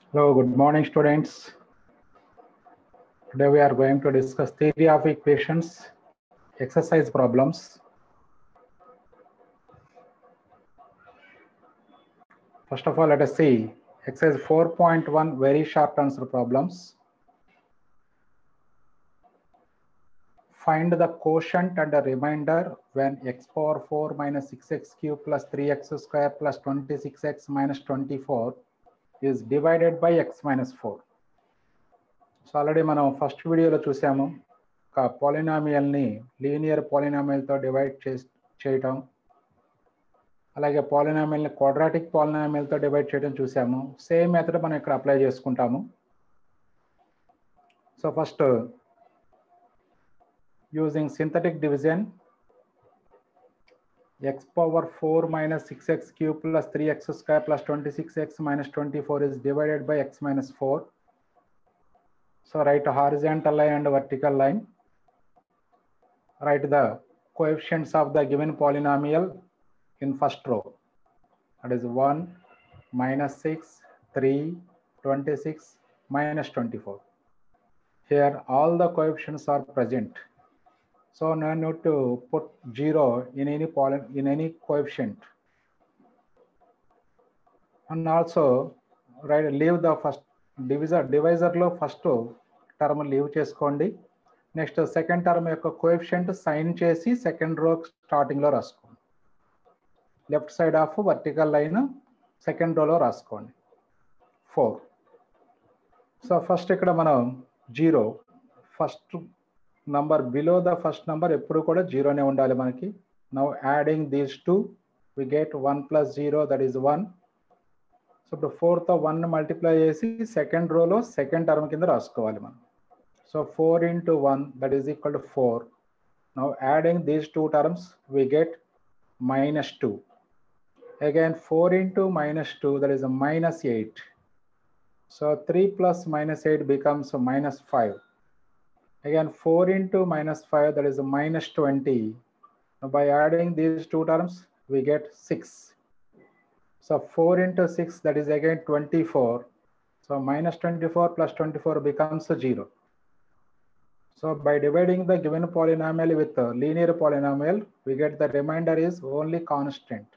Hello, good morning, students. Today we are going to discuss theory of equations, exercise problems. First of all, let us see exercise 4.1 very short answer problems. Find the quotient and the remainder when x power 4 minus 6x cube plus 3x square plus 26x minus 24 is divided by x minus 4. So already మనం first వీడియోలో చూసాము ఒక పాలినామియల్ని linear పాలినామియల్తో divide చేసి చేయటం అలాగే పాలినామియల్ని quadratic పాలినామియల్తో divide చేయడం చూసాము same method మనం ఇక్కడ అప్లై చేసుకుంటాము so first using synthetic division x power 4 minus 6x cube plus 3x square plus 26x minus 24 is divided by x minus 4. So write a horizontal line and vertical line. Write the coefficients of the given polynomial in first row. That is 1, minus 6, 3, 26, minus 24. Here all the coefficients are present. So now I need to put zero in any poly in any coefficient. And also right leave the first divisor divisor లో first term leave చేసుకోండి next second term యొక్క coefficient sign చేసి second row starting లో రాసుకోండి left side of vertical line second రోలో రాసుకోండి four so first ఇక్కడ మనం zero first number below the first number ఎప్పుడు కూడా జీరోనే ఉండాలి మనకి now adding these two we get one plus zero that is one so ఇప్పుడు ఫోర్తో వన్ మల్టిప్లై చేసి సెకండ్ రోలో సెకండ్ టర్మ్ కింద రాసుకోవాలి మనం so four into one that is equal to four now adding these two terms we get minus two again four into minus two that is minus eight so three plus minus eight becomes minus five again 4 into minus 5 that is a minus 20 now by adding these two terms we get 6 so 4 into 6 that is again 24 so minus 24 plus 24 becomes a 0 so by dividing the given polynomial with a linear polynomial we get the remainder is only constant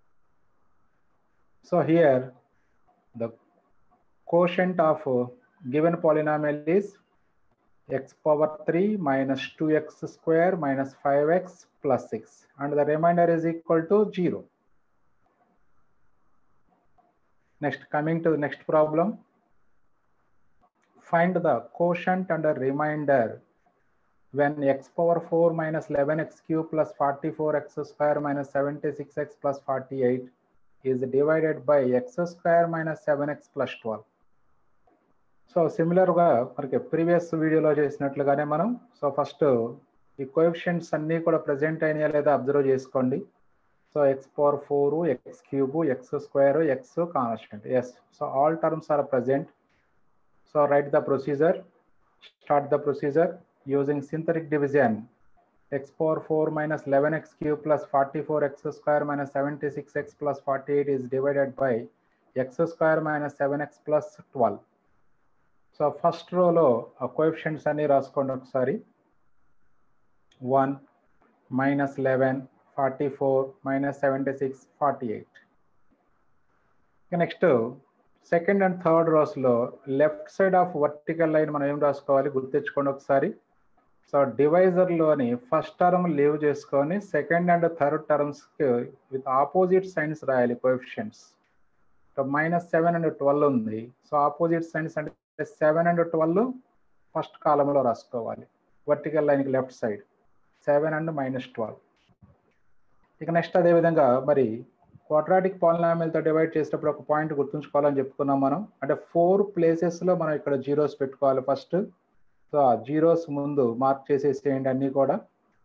so here the quotient of a given polynomial is x power 3 minus 2x square minus 5x plus 6 and the remainder is equal to 0. Next, coming to the next problem. Find the quotient and the remainder when x power 4 minus 11x cube plus 44x square minus 76x plus 48 is divided by x square minus 7x plus 12. So సిమిలర్గా మనకి previous వీడియోలో చేసినట్లుగానే మనం so first ఈ coefficients అన్నీ కూడా present అయినాయా లేదా observe చేసుకోండి so x power four x cube x square x constant yes so all terms are present so right the procedure start the procedure using synthetic division x power four minus eleven x cube plus forty four x square minus seventy six x plus forty eight is divided by x square minus seven x plus twelve so first రోలో ఆ coefficients అన్ని రాసుకోండి ఒకసారి one minus eleven forty four minus seventy six forty eight next second and third రోస్లో left side of vertical line మనం ఏం రాసుకోవాలి గుర్తించుకోండి ఒకసారి సో డివైజర్లోని ఫస్ట్ టర్మ్ లీవ్ చేసుకొని సెకండ్ అండ్ థర్డ్ టర్మ్స్కి విత్ ఆపోజిట్ సైన్స్ రాయాలి coefficients minus seven and twelve ఉంది సో ఆపోజిట్ సైన్స్ అంటే సెవెన్ అండ్ ట్వెల్వ్ ఫస్ట్ కాలంలో రాసుకోవాలి వర్టికల్ లైన్కి left side seven and minus twelve ఇక నెక్స్ట్ అదేవిధంగా మరి క్వాడ్రాటిక్ పాలినామిల్తో డివైడ్ చేసేటప్పుడు ఒక పాయింట్ గుర్తుంచుకోవాలని చెప్పుకున్నాం మనం అంటే ఫోర్ ప్లేసెస్లో మనం ఇక్కడ జీరోస్ పెట్టుకోవాలి ఫస్ట్ సో ఆ జీరోస్ ముందు మార్క్ చేసేసేయండి అన్నీ కూడా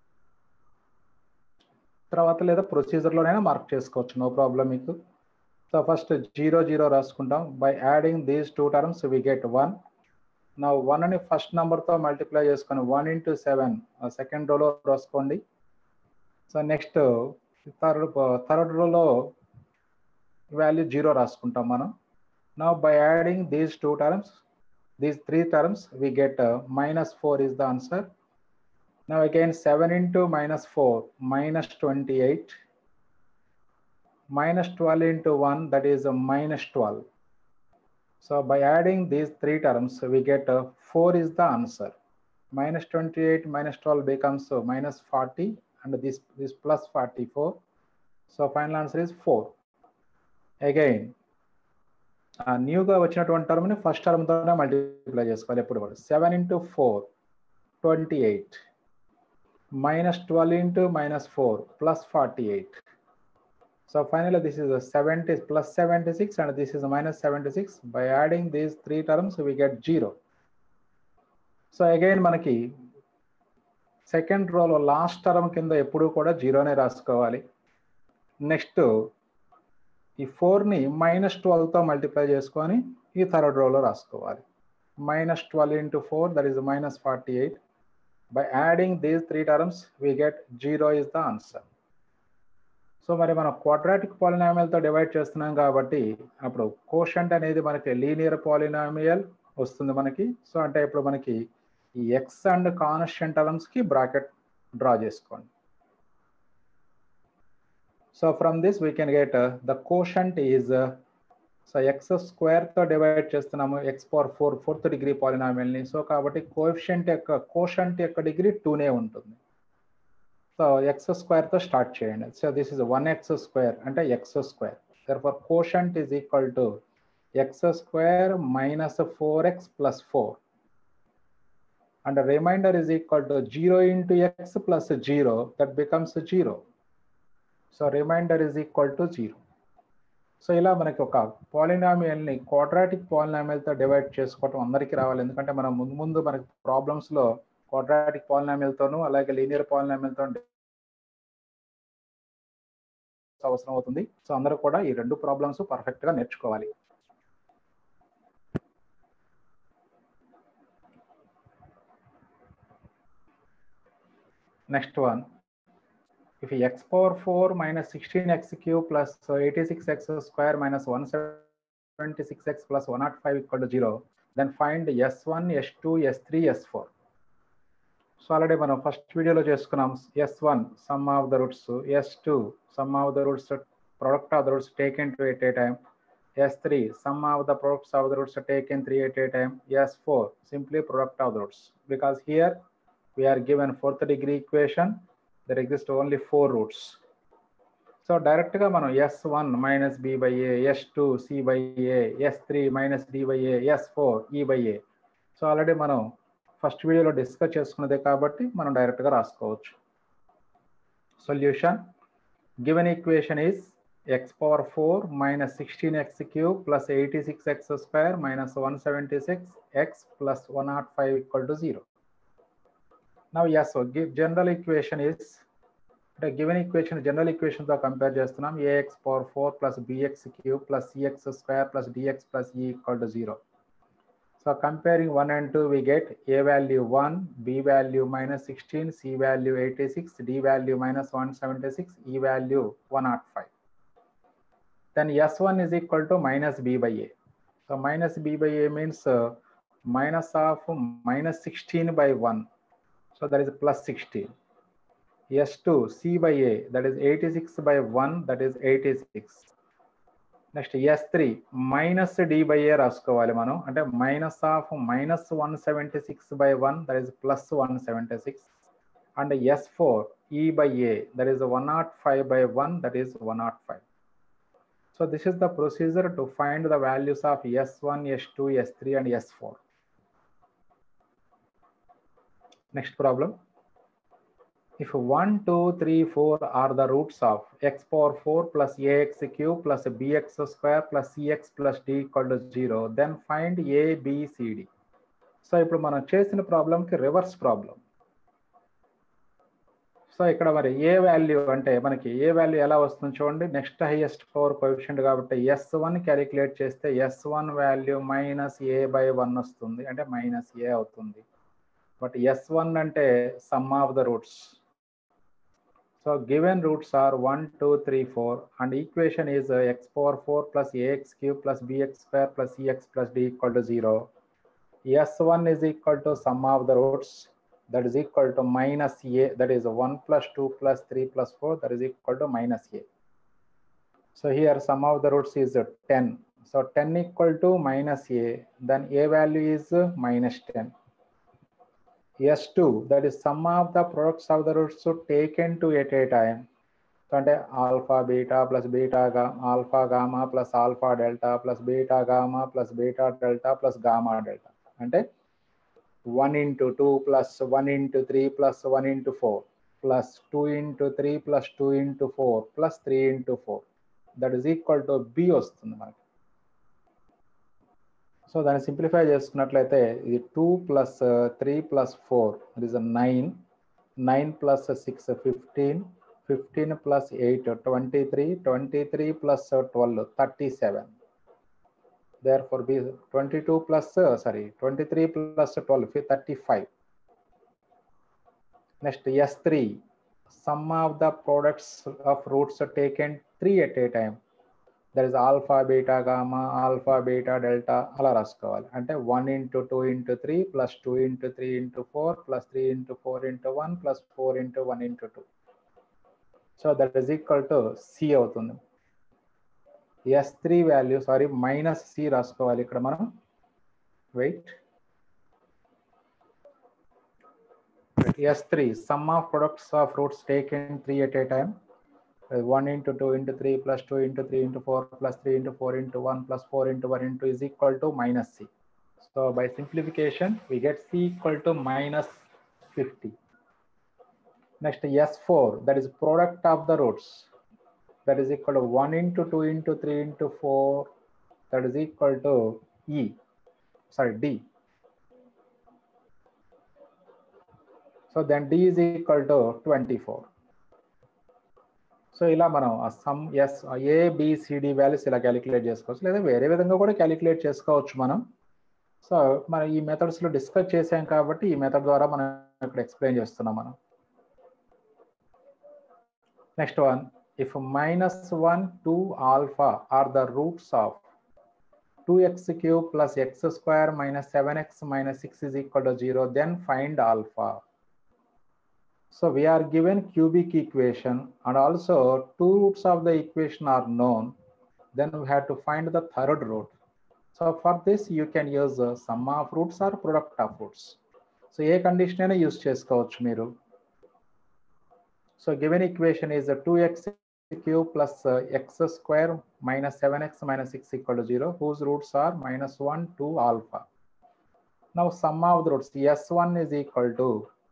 తర్వాత లేదా ప్రొసీజర్లోనైనా మార్క్ చేసుకోవచ్చు నో ప్రాబ్లం మీకు సో ఫస్ట్ జీరో జీరో రాసుకుంటాం by adding these two terms we get one నా వన్ అని ఫస్ట్ నెంబర్తో మల్టిప్లై చేసుకొని వన్ ఇంటూ సెవెన్ సెకండ్ రోలో రాసుకోండి సో నెక్స్ట్ థర్డ్ థర్డ్ రోలో వాల్యూ జీరో రాసుకుంటాం మనం Now by adding these two terms, these three terms, we get uh, minus 4 is the answer. Now again 7 into minus 4, minus 28. Minus 12 into 1, that is a minus 12. So by adding these three terms, we get uh, 4 is the answer. Minus 28 minus 12 becomes uh, minus 40 and this, this plus 44. So final answer is 4. Again, న్యూగా వచ్చినటువంటి టర్మ్ని first టర్మ్తోనే multiply చేసుకోవాలి ఎప్పుడు కూడా seven into four twenty eight minus twelve into minus four plus forty eight so final this is seventy plus seventy six and this is minus seventy six by adding these three terms we get zero so again మనకి second రోలో last term కింద ఎప్పుడు కూడా జీరోనే రాసుకోవాలి next ఈ ఫోర్ని minus ట్వెల్వ్తో multiply చేసుకొని ఈ third రోలో రాసుకోవాలి minus twelve into four that is minus forty eight by adding these three terms we get zero is the answer so మరి మనం క్వాడ్రాటిక్ పాలినామియల్తో డివైడ్ చేస్తున్నాం కాబట్టి అప్పుడు కోషంట్ అనేది మనకి లీనియర్ పాలినామియల్ వస్తుంది మనకి సో అంటే ఇప్పుడు మనకి ఈ ఎక్స్ అండ్ కాన్స్టెంట్ టర్మ్స్కి బ్రాకెట్ డ్రా చేసుకోండి So from this we can get uh, the quotient is uh, so x స్క్వేర్తో డివైడ్ చేస్తున్నాము x power four fourth degree పాలినామియల్ని సో కాబట్టి కోఎఫిషియంట్ యొక్క కోషంట్ యొక్క డిగ్రీ టూనే ఉంటుంది సో ఎక్స్ స్క్వేర్తో స్టార్ట్ చేయండి so this is one x square అంటే x square therefore quotient is equal to x square minus four x plus four and remainder is equal to zero into x plus zero that becomes zero so remainder is equal to zero so ఇలా మనకి ఒక పాలినామియల్ని quadratic పాలినామియల్తో divide చేసుకోవటం అందరికీ రావాలి ఎందుకంటే మనం ముందు ముందు మనకి ప్రాబ్లమ్స్లో క్వాడ్రాటిక్ పాలినామియల్తోనూ అలాగే లీనియర్ పాలినామియల్తో అవసరం అవుతుంది సో అందరూ కూడా ఈ రెండు ప్రాబ్లమ్స్ పర్ఫెక్ట్గా నేర్చుకోవాలి next one if x power 4 minus 16x cube plus 86x square minus 176x plus 105 equal to 0, then find s1, s2, s3, s4. So already మనం ఫస్ట్ వీడియోలో చేసుకున్నాం s one sum of the roots s two sum of the roots product of the roots taken two at a time s three sum of the products of the roots taken three at a time s four simply product of the roots because here we are given fourth degree equation there exist only four roots. So direct గా మనం s one minus b by a s two c by a s three minus d by a s four e by a so already మనం first వీడియోలో discuss చేసుకున్నదే కాబట్టి మనం డైరెక్ట్గా రాసుకోవచ్చు solution given equation is x power four minus sixteen x cube plus eighty six x square minus one seventy six x plus one nought five equal to zero now yes so give general equation is the given equation general equation తో compare చేస్తున్నాం ax power 4 plus bx cube plus cx square plus dx plus e equal to 0 so comparing 1 and 2 we get a value 1 b value minus 16 c value 86 d value minus 176 e value 105 then s1 is equal to minus b by a so minus b by a means uh, minus of minus 16 by 1 So that is plus 16. S2, C by A, that is 86 by 1, that is 86. Next s three minus d by a రాసుకోవాలి మనం అంటే minus of minus one seventy six by one that is plus one seventy six and s four e by a that is one nought five by one that is one nought five so this is the procedure to find the values of s one s two s three and s four Next problem. If 1, 2, 3, 4 are the roots of x power 4 plus ax cube plus bx square plus cx plus d equal to 0, then find a, b, c, d. So ఇప్పుడు మనం చేసిన ప్రాబ్లంకి reverse problem so ఇక్కడ మరి ఏ value అంటే మనకి ఏ value ఎలా వస్తుంది చూడండి నెక్స్ట్ హైయెస్ట్ పవర్ కోఎఫిషియంట్ కాబట్టి ఎస్ వన్ క్యాలిక్యులేట్ చేస్తే s one value minus a by one వస్తుంది అంటే మైనస్ ఏ అవుతుంది బట్ ఎస్ వన్ అంటే sum of the roots so So given roots are 1, 2, 3, 4 and equation is uh, x power 4 plus ax cube plus bx square plus ex plus d equal to 0. S1 is equal to sum of the roots that is equal to minus a that is 1 plus 2 plus 3 plus 4 that is equal to minus a. So here sum of the roots is uh, 10. So 10 equal to minus a then a value is uh, minus 10. S2 that is sum of the products of the roots so taken to at a time. So అంటే alpha beta plus beta గా alpha gamma plus alpha delta plus beta gamma plus beta delta plus gamma delta అంటే one into two plus one into three plus one into four plus two into three plus two into four plus three into four that is equal to b వస్తుంది మనకి so దాన్ని simplify చేసుకున్నట్లయితే ఇది two plus three plus four it is nine nine plus six fifteen fifteen plus eight twenty three twenty three plus twelve thirty seven therefore b twenty two plus sorry twenty three plus twelve thirty five next s three sum of the products of roots taken three at a time there is alpha beta gamma alpha beta delta అలా రాసుకోవాలి అంటే one into two into three plus two into three into four plus three into four into one plus four into one into two so that is equal to c అవుతుంది s three value sorry minus c రాసుకోవాలి ఇక్కడ మనం wait s three sum of products of roots taken three at a time one into two into three plus two into three into four plus three into four into one plus four into one into is equal to minus c. So by simplification, we get c equal to minus 50. Next S4, that is product of the roots. That is equal to 1 into 2 into 3 into 4. That is equal to E. Sorry, D. So then D is equal to 24. So ఇలా మనం ఆ sum s a b c d values ఇలా calculate చేసుకోవచ్చు లేదా వేరే విధంగా కూడా calculate చేసుకోవచ్చు మనం సో మనం ఈ మెథడ్స్లో డిస్కస్ చేసాం కాబట్టి ఈ మెథడ్ ద్వారా మనం ఇక్కడ ఎక్స్ప్లెయిన్ చేస్తున్నాం మనం next one if minus one two alpha are the roots of two x cube plus x square minus seven x minus six is equal to zero then find alpha So we are given cubic equation and also two roots of the equation are known. Then we have to find the third root. So for this you can use uh, sum of roots or product of roots. So a condition అయినా use చేసుకోవచ్చు మీరు. So given equation is uh, 2x cube plus uh, x square minus 7x minus 6 equal to 0 whose roots are minus 1 2 alpha. Now sum of the roots s1 is equal to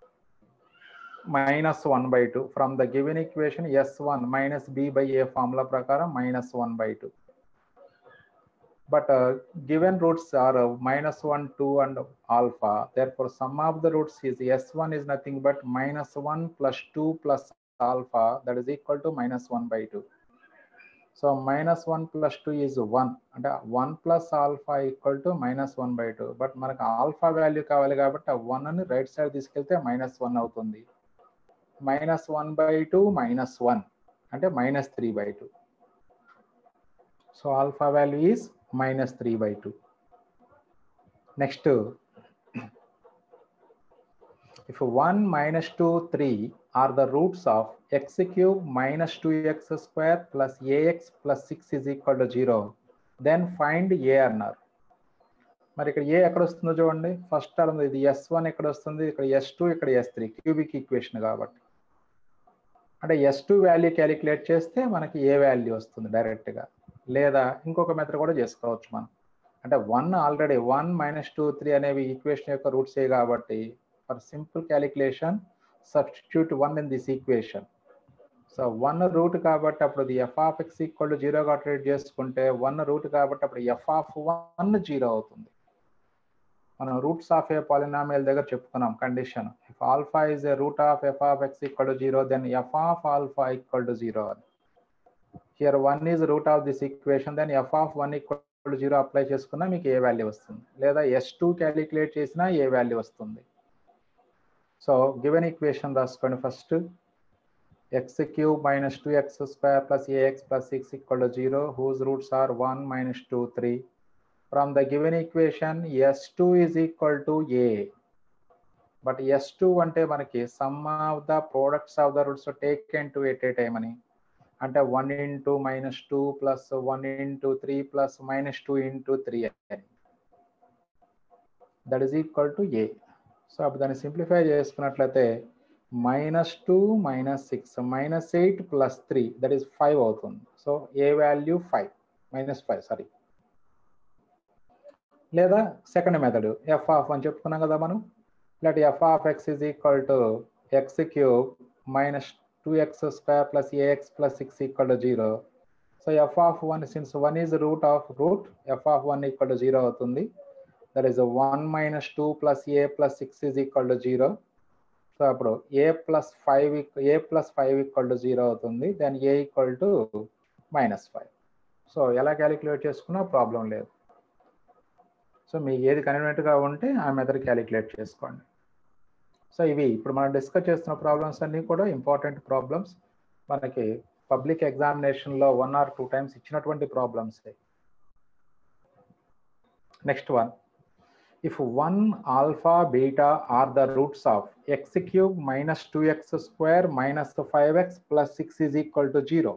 minus 1 by 2 from the given equation s1 minus b by a formula prakaram minus 1 by 2 but uh, given roots are uh, minus 1 2 and alpha therefore sum of the roots is s1 is nothing but minus 1 plus 2 plus alpha that is equal to minus 1 by 2 so minus 1 plus 2 is 1 అంటే 1 plus alpha equal to minus 1 by 2 but మనకు alpha value కావాలి కాబట్టి ఆ 1 అని right side తీసుకెళ్తే minus one అవుతుంది minus one by two minus one అంటే minus three by two so alpha value is minus three by two next if 1 minus 2 3 are the roots of x cube minus 2x square plus ax plus 6 is equal to 0 then find a అన్నారు మరి ఇక్కడ ఏ ఎక్కడ వస్తుందో చూడండి first term ఇది s one ఎక్కడ వస్తుంది ఇక్కడ ఎస్ టూ ఇక్కడ ఎస్ త్రీ క్యూబిక్ ఈక్వేషన్ కాబట్టి అంటే ఎస్ టూ వాల్యూ క్యాలిక్యులేట్ చేస్తే మనకి ఏ వాల్యూ వస్తుంది డైరెక్ట్గా లేదా ఇంకొక మెథడ్ కూడా చేసుకోవచ్చు మనం అంటే one already one minus two three అనేవి ఈక్వేషన్ యొక్క రూట్స్ ఏ కాబట్టి for simple calculation substitute one in this equation so one root కాబట్టి అప్పుడు ఇది f of x equal to జీరోగా ట్రీట్ చేసుకుంటే వన్ రూట్ కాబట్టి అప్పుడు ఎఫ్ ఆఫ్ వన్ జీరో అవుతుంది మనం రూట్స్ ఆఫ్ ఏ పాలినామియల్ దగ్గర చెప్పుకున్నాం condition if alpha is a root of f of x equal to zero then f of alpha equal to zero అని here one is root of this equation then f of one equal to zero apply చేసుకున్నా మీకు ఏ value వస్తుంది లేదా yes two calculate చేసినా a value వస్తుంది so given equation రాసుకోండి first x cube minus 2x square plus ax plus 6 equal to 0 whose roots are 1 minus 2 3 from the given equation s2 is equal to a but s2 అంటే మనకి sum of the products of the roots taken two at a time అని అంటే one into minus two plus one into three plus minus two into three అని that is equal to a so అప్పుడు దాన్ని simplify చేసుకున్నట్లయితే minus two minus six minus eight plus three that is five అవుతుంది so a value five minus five sorry లేదా second method f of అని చెప్పుకున్నాం కదా మనం let f of x is equal to x cube minus 2x square plus ax plus 6 equal to 0. So f of 1 since 1 is the root of root f of 1 equal to 0 అవుతుంది that is a 1 minus 2 plus a plus 6 is equal to 0. So అప్పుడు a plus five a plus five equal to zero అవుతుంది then a equal to minus five so ఎలా calculate చేసుకున్నా problem లేదు so మీకు ఏది కన్వీనియంట్గా ఉంటే ఆ మెథడ్ క్యాలిక్యులేట్ చేసుకోండి సో ఇవి ఇప్పుడు మనం డిస్కస్ చేస్తున్న ప్రాబ్లమ్స్ అన్నీ కూడా ఇంపార్టెంట్ ప్రాబ్లమ్స్ మనకి పబ్లిక్ ఎగ్జామినేషన్లో వన్ ఆర్ టూ టైమ్స్ ఇచ్చినటువంటి problems next one if 1 alpha beta are the roots of x cube minus 2x square minus 5x plus 6 is equal to 0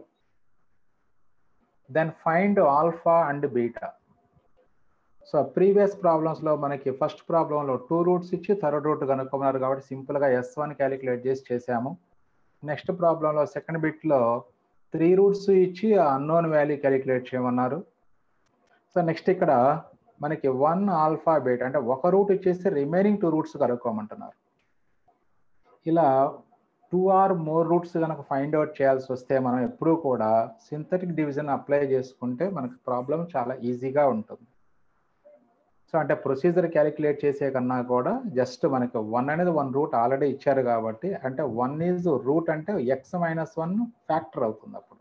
then find alpha and beta so previous ప్రాబ్లమ్స్లో మనకి first ప్రాబ్లంలో two roots ఇచ్చి third root కనుక్కున్నారు కాబట్టి సింపుల్గా yes one calculate చేసి చేసాము next ప్రాబ్లంలో సెకండ్ బిట్లో త్రీ రూట్స్ ఇచ్చి అన్నోన్ వాల్యూ క్యాలిక్యులేట్ చేయమన్నారు సో నెక్స్ట్ ఇక్కడ మనకి వన్ ఆల్ఫాబేట్ అంటే ఒక రూట్ ఇచ్చేసి రిమైనింగ్ టూ రూట్స్ కనుక్కోమంటున్నారు ఇలా టూ ఆర్ మోర్ రూట్స్ కనుక ఫైండ్ అవుట్ చేయాల్సి వస్తే మనం ఎప్పుడూ కూడా సింథటిక్ డివిజన్ అప్లై చేసుకుంటే మనకి ప్రాబ్లం చాలా ఈజీగా ఉంటుంది సో అంటే ప్రొసీజర్ క్యాలిక్యులేట్ చేసే కన్నా కూడా జస్ట్ మనకి వన్ అనేది వన్ రూట్ ఆల్రెడీ ఇచ్చారు కాబట్టి అంటే వన్ ఈజ్ రూట్ అంటే ఎక్స్ మైనస్ వన్ ఫ్యాక్టర్ అవుతుంది అప్పుడు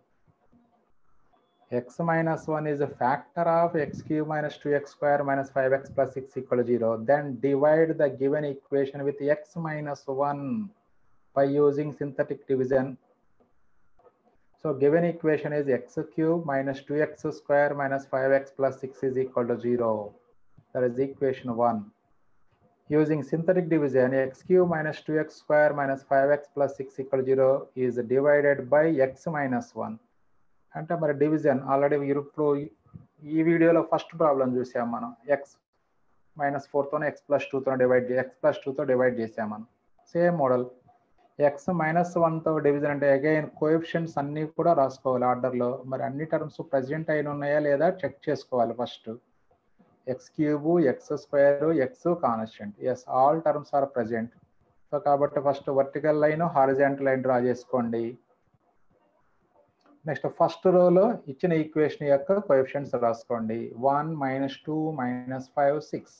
x minus 1 is a factor of x cube minus 2x square minus 5x plus 6 equal to 0. Then divide the given equation with x minus 1 by using synthetic division. So given equation is x cube minus 2x square minus 5x plus 6 is equal to 0. That is equation 1. Using synthetic division, x cube minus 2x square minus 5x plus 6 equal to 0 is divided by x minus 1. అంటే మరి division already ఇప్పుడు ఈ వీడియోలో first problem చూసాం మనం x minus ఫోర్తోనే x plus టూతో divide x plus టూతో డివైడ్ చేసాం మనం సేమ్ మోడల్ ఎక్స్ మైనస్ వన్తో డివిజన్ అంటే అగైన్ కోఎఫిషియంట్స్ అన్నీ కూడా రాసుకోవాలి ఆర్డర్లో మరి అన్ని టర్మ్స్ ప్రజెంట్ అయిన ఉన్నాయా లేదా చెక్ చేసుకోవాలి first x cube x square x constant yes all terms are present so కాబట్టి first vertical line horizontal line draw చేసుకోండి నెక్స్ట్ ఫస్ట్ రోలో ఇచ్చిన ఈక్వేషన్ యొక్క కోఎఫిషియంట్స్ రాసుకోండి one minus two minus five six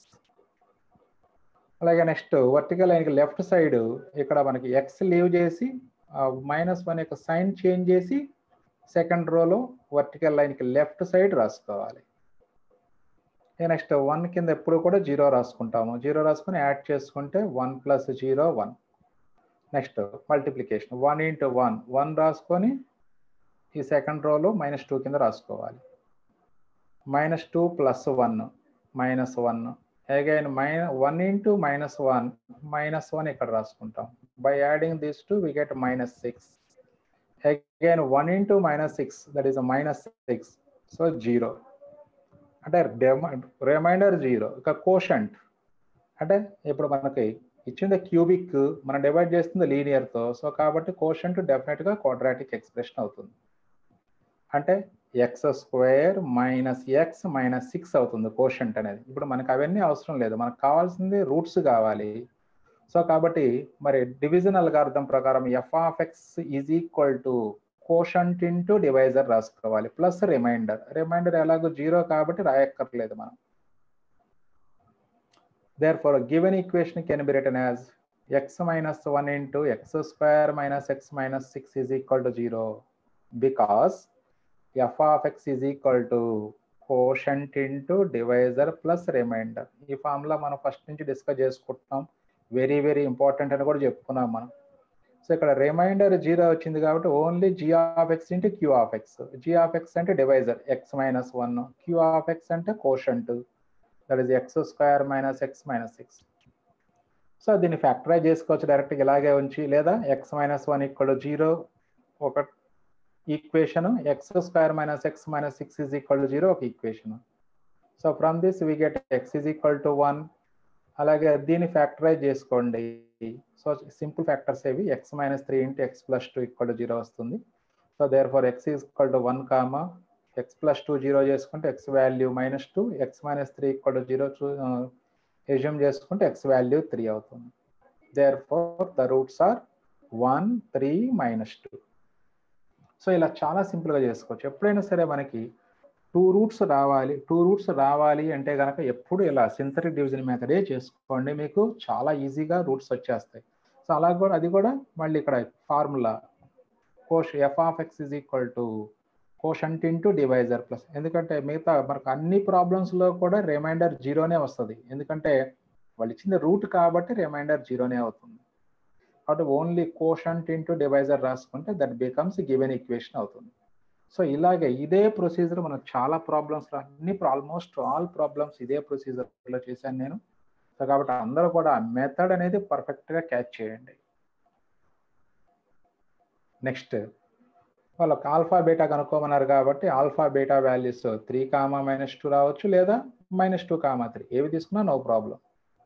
అలాగే నెక్స్ట్ వర్టికల్ లైన్కి left side ఇక్కడ మనకి ఎక్స్ లీవ్ చేసి మైనస్ వన్ యొక్క సైన్ చేంజ్ చేసి సెకండ్ రోలో వర్టికల్ లైన్కి లెఫ్ట్ సైడ్ రాసుకోవాలి నెక్స్ట్ వన్ కింద ఎప్పుడు కూడా జీరో రాసుకుంటాము జీరో రాసుకొని యాడ్ చేసుకుంటే one plus zero one next multiplication one into one one రాసుకొని ఈ సెకండ్ రోలో మైనస్ టూ కింద రాసుకోవాలి minus two plus one minus one again minus one into minus one minus one ఇక్కడ రాసుకుంటాం by adding this two we get minus six again one into minus six that is minus six so zero అంటే remainder zero ఇక quotient అంటే ఇప్పుడు మనకి ఇచ్చింది cubic మనం divide చేస్తుంది లీనియర్తో సో కాబట్టి కోషంట్ డెఫినెట్గా క్వాడ్రాటిక్ ఎక్స్ప్రెషన్ అవుతుంది అంటే x square minus x minus six అవుతుంది కోషంట్ అనేది ఇప్పుడు మనకు అవన్నీ అవసరం లేదు మనకు కావాల్సింది రూట్స్ కావాలి సో కాబట్టి మరి డివిజన్ అల్గార్థం ప్రకారం f of x is equal to quotient into divisor రాసుకోవాలి ప్లస్ రిమైండర్ రిమైండర్ ఎలాగో జీరో కాబట్టి రాయక్కర్లేదు మనం therefore given equation can be written as x minus 1 into x square minus x minus 6 is equal to 0 because f of x is equal to quotient into divisor plus remainder ఈ formula మనం first నుంచి discuss చేసుకుంటున్నాం very very important అని కూడా చెప్పుకున్నాం మనం so ఇక్కడ reminder zero వచ్చింది కాబట్టి only g of x into q of x g of x అంటే divisor x minus one q of x అంటే quotient that is x square minus x minus six so దీన్ని factorize చేసుకోవచ్చు డైరెక్ట్గా ఇలాగే ఉంచి లేదా x minus one equal zero ఒక equation x square minus x minus six is equal to zero ఒక equation so from this we get x is equal to one అలాగే దీన్ని ఫ్యాక్టరైజ్ చేసుకోండి సో సింపుల్ ఫ్యాక్టర్స్ ఏవి x minus three into x plus two equal to zero వస్తుంది so therefore x is equal to one comma x plus two zero చేసుకుంటే x value minus two x minus three equal to zero assume చేసుకుంటే x value three అవుతుంది there therefore the roots are one three minus two so ఇలా చాలా సింపుల్గా చేసుకోవచ్చు ఎప్పుడైనా సరే మనకి టూ రూట్స్ రావాలి టూ రూట్స్ రావాలి అంటే కనుక ఎప్పుడు ఇలా సింథటిక్ డివిజన్ మెథడే చేసుకోండి మీకు చాలా ఈజీగా రూట్స్ వచ్చేస్తాయి సో అలా కూడా అది కూడా మళ్ళీ ఇక్కడ ఫార్ములా కోష్ f of x is equal to quotient into divisor plus ఎందుకంటే మిగతా మనకు అన్ని ప్రాబ్లమ్స్లో కూడా రిమైండర్ జీరోనే వస్తుంది ఎందుకంటే వాళ్ళు ఇచ్చింది రూట్ కాబట్టి రిమైండర్ జీరోనే అవుతుంది కాబట్టి ఓన్లీ కోషంట్ ఇంటూ డివైజర్ రాసుకుంటే దట్ బికమ్స్ గివెన్ ఈక్వేషన్ అవుతుంది సో ఇలాగే ఇదే ప్రొసీజర్ మనకు చాలా ప్రాబ్లమ్స్ అన్ని ఆల్మోస్ట్ ఆల్ ప్రాబ్లమ్స్ ఇదే ప్రొసీజర్లో చేశాను నేను సో కాబట్టి అందరూ కూడా ఆ మెథడ్ అనేది పర్ఫెక్ట్గా క్యాచ్ చేయండి నెక్స్ట్ వాళ్ళకి ఆల్ఫా బీటా కనుక్కోమన్నారు కాబట్టి alpha beta values three comma minus two రావచ్చు లేదా మైనస్ టూ కామా త్రీ ఏవి తీసుకున్నా no problem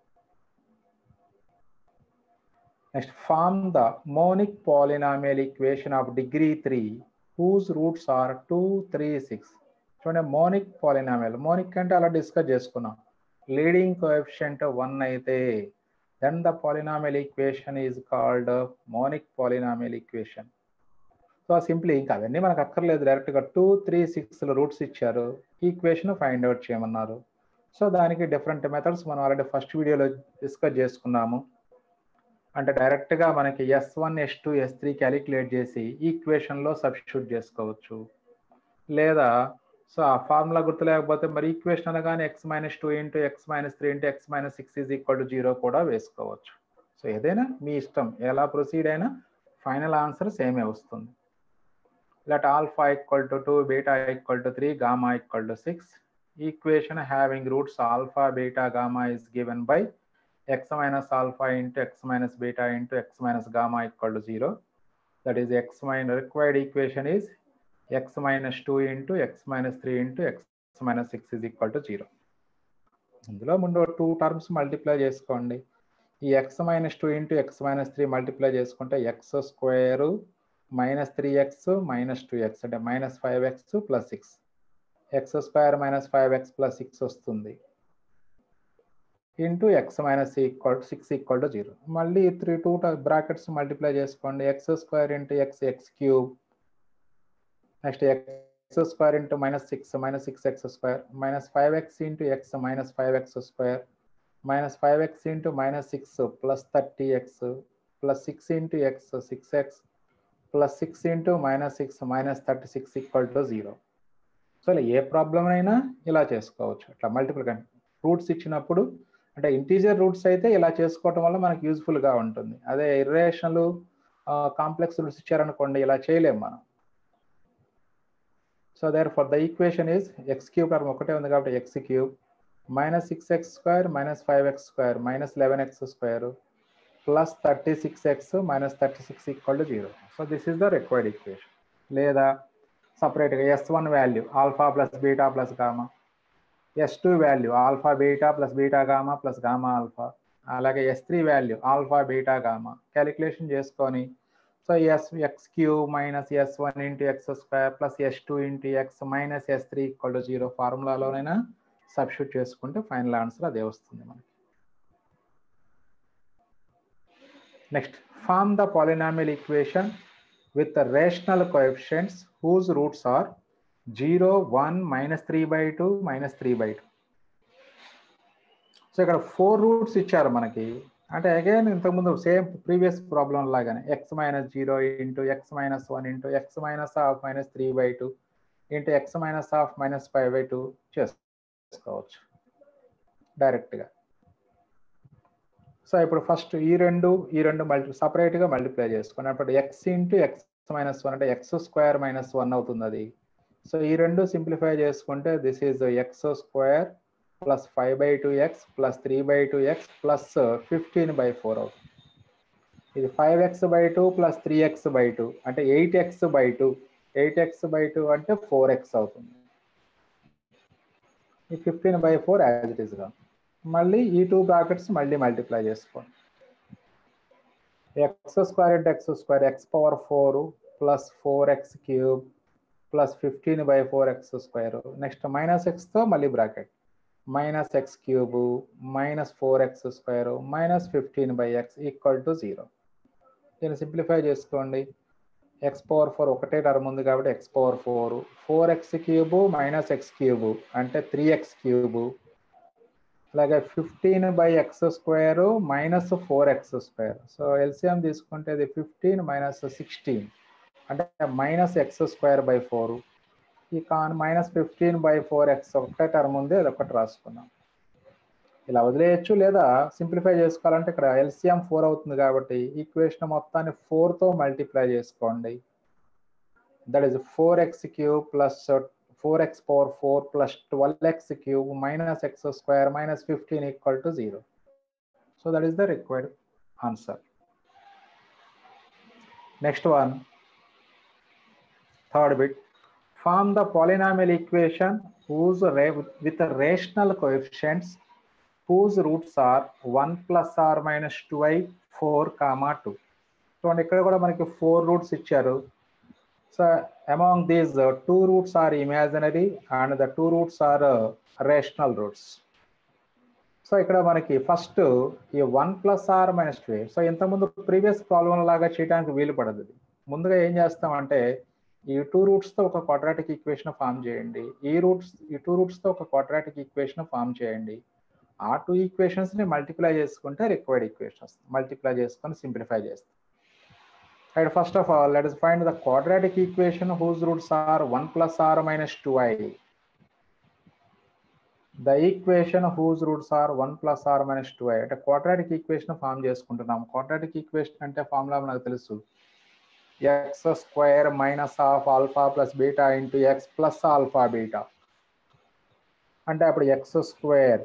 next form the monic polynomial equation of degree three whose roots are two three six చూడండి monic polynomial monic అంటే అలా discuss చేసుకున్నాం leading coefficient one అయితే then the polynomial equation is called monic polynomial equation so simply ఇంకా అవన్నీ మనకు అక్కర్లేదు డైరెక్ట్గా టూ త్రీ సిక్స్ రూట్స్ ఇచ్చారు ఈక్వేషన్ ఫైండ్ అవుట్ చేయమన్నారు సో దానికి డిఫరెంట్ మెథడ్స్ మనం ఆల్రెడీ ఫస్ట్ వీడియోలో డిస్కస్ చేసుకున్నాము అంటే డైరెక్ట్గా మనకి s one s two s three calculate చేసి ఈక్వేషన్లో సబ్స్టిట్యూట్ చేసుకోవచ్చు లేదా సో ఆ ఫార్ములా గుర్తు లేకపోతే మరి ఈక్వేషన్ అనగానే x minus two into X minus three into X minus six is equal to zero కూడా వేసుకోవచ్చు సో ఏదైనా మీ ఇష్టం ఎలా ప్రొసీడ్ అయినా ఫైనల్ ఆన్సర్ సేమే వస్తుంది let alpha equal to 2 beta equal to 3 gamma equal to 6 equation having roots alpha beta gamma is given by x minus alpha into x minus beta into x minus gamma equal to 0 that is x minus required equation is x minus 2 into x minus 3 into x minus 6 is equal to 0 ఇందులో ముందు two terms multiply చేసుకోండి ఈ x minus two into X minus three multiply చేసుకుంటే x square minus three x minus two x అంటే minus five x plus six x square minus five x plus six వస్తుంది into X minus equal six equal to zero మళ్ళీ three two brackets multiply చేసుకోండి x square into x x cube next x square into minus six minus six x square minus five x into X minus five x square minus five x into minus six plus thirty x plus six into x six x plus six into minus six minus thirty six equal to zero so ఇలా ఏ problem అయినా ఇలా చేసుకోవచ్చు అట్లా multiple కానీ roots ఇచ్చినప్పుడు అంటే integer roots అయితే ఇలా చేసుకోవటం వల్ల మనకు యూజ్ఫుల్గా ఉంటుంది అదే ఇర్రేషనల్ కాంప్లెక్స్ రూట్స్ ఇచ్చారనుకోండి ఇలా చేయలేము మనం so therefore the equation is x cube term ఒకటే ఉంది కాబట్టి x cube minus six x square minus five x square minus eleven x square plus thirty six x minus thirty six equal to zero so this is the required equation లేదా సపరేట్గా s one value alpha plus beta plus gamma s two value alpha beta plus beta gamma plus gamma alpha అలాగే s three value alpha beta gamma calculation చేసుకొని so s x queue minus yes one into X square plus yes two into X minus yes three equal to zero ఫార్ములాలోనైనా substitute చేసుకుంటే final answer అదే వస్తుంది మనకి Next, form the polynomial equation with the rational coefficients whose roots are 0, 1, minus 3 by 2, minus 3 by 2. So ఇక్కడ four roots ఇచ్చారు మనకి అంటే again ఇంతకుముందు సేమ్ ప్రీవియస్ ప్రాబ్లం లాగానే x minus zero into X minus one into X minus half minus three by two into X minus half minus five by two చేసుకోవచ్చు డైరెక్ట్గా so ఇప్పుడు first ఈ రెండు ఈ రెండు మల్టీ సపరేట్గా మల్టిప్లై చేసుకోండి అప్పుడు x into X minus one అంటే ఎక్స్ స్క్వేర్ మైనస్ వన్ అవుతుంది అది సో ఈ రెండు సింప్లిఫై చేసుకుంటే this is x square plus five by two x plus three by two x plus fifteen by four అవుతుంది ఇది five x by two plus three x by two అంటే eight x by two eight x by two అంటే four x అవుతుంది ఈ fifteen by four as it ఈస్గా మళ్ళీ ఈ two brackets మళ్ళీ మల్టిప్లై చేసుకోండి x square into X square x power four plus four x cube plus fifteen by four x square next minus ఎక్స్తో మళ్ళీ bracket minus x cube minus four x square minus fifteen by x equal to zero దీన్ని simplify చేసుకోండి x power four ఒకటే term ఉంది కాబట్టి x power four four x cube minus x cube అంటే three x cube అలాగే fifteen by x square minus four x square so LCM తీసుకుంటే ఇది fifteen minus sixteen అంటే minus x square by four ఈ కాన్ minus fifteen by four x ఒకటే term ఉంది అది ఒకటి రాసుకున్నాం ఇలా వదిలేయచ్చు లేదా సింప్లిఫై చేసుకోవాలంటే ఇక్కడ ఎల్సిఎం ఫోర్ అవుతుంది కాబట్టి ఈక్వేషన్ మొత్తాన్ని ఫోర్తో మల్టిప్లై చేసుకోండి that is four x cube plus four x power four plus twelve x cube minus x square minus fifteen equal to zero so that is the required answer next one third bit form the polynomial equation whose with the rational coefficients whose roots are 1 plus r minus 2i 4 comma 2 so ఇక్కడ కూడా మనకి four roots ఇచ్చారు so among these two roots are imaginary and the two roots are rational roots so ఇక్కడ మనకి first ఈ one plus are minus two so ఇంతకుముందు previous problem లాగా చేయడానికి వీలు పడదు ముందుగా ఏం చేస్తామంటే ఈ టూ రూట్స్తో ఒక క్వాడ్రాటిక్ ఈక్వేషన్ ఫామ్ చేయండి ఈ రూట్స్ ఈ టూ రూట్స్తో ఒక క్వాడ్రాటిక్ ఈక్వేషన్ ఫామ్ చేయండి ఆ టూ ఈక్వేషన్స్ని మల్టిప్లై చేసుకుంటే రిక్వైర్డ్ ఈక్వేషన్స్ మల్టిప్లై చేసుకొని సింప్లిఫై చేస్తాం right first of all let us find the quadratic equation whose roots are one plus are minus two i the equation whose roots are one plus are minus two i అంటే quadratic equation form చేసుకుంటున్నాం quadratic equation అంటే formula మనకు తెలుసు x square minus of alpha plus beta into x plus alpha beta అంటే అప్పుడు x square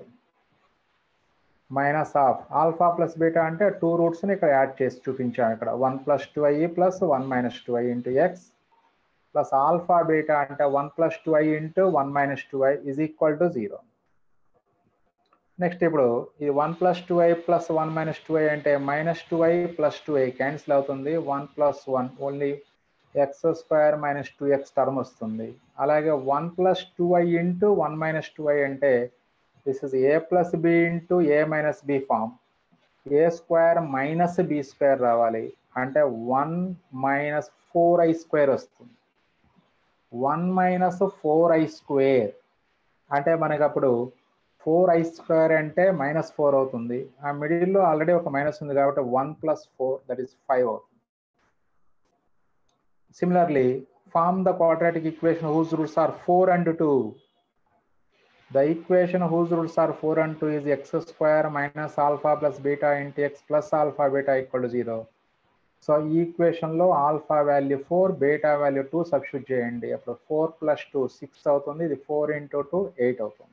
minus of alpha plus beta అంటే two రూట్స్ని ఇక్కడ యాడ్ చేసి చూపించాను ఇక్కడ one plus two i plus one minus two i into x plus alpha beta అంటే one plus two i into one minus two i is equal to zero next ఇప్పుడు ఇది one plus two i plus one minus two i అంటే minus two i plus two i cancel అవుతుంది one plus one only x square minus two x term వస్తుంది అలాగే one plus two i into one minus two i అంటే this is a plus b into a minus b form a square minus b square రావాలి అంటే one minus four i square వస్తుంది one minus four i square అంటే మనకి అప్పుడు four i square అంటే minus four అవుతుంది ఆ మిడిల్లో ఆల్రెడీ ఒక మైనస్ ఉంది కాబట్టి one plus four that is five అవుతుంది similarly form the quadratic equation whose roots are four and two the equation whose roots are four and two is x square minus alpha plus beta into x plus alpha beta equal to zero so ఈ ఈక్వేషన్లో alpha value four beta value two substitute చేయండి అప్పుడు four plus two six అవుతుంది ఇది four into two eight అవుతుంది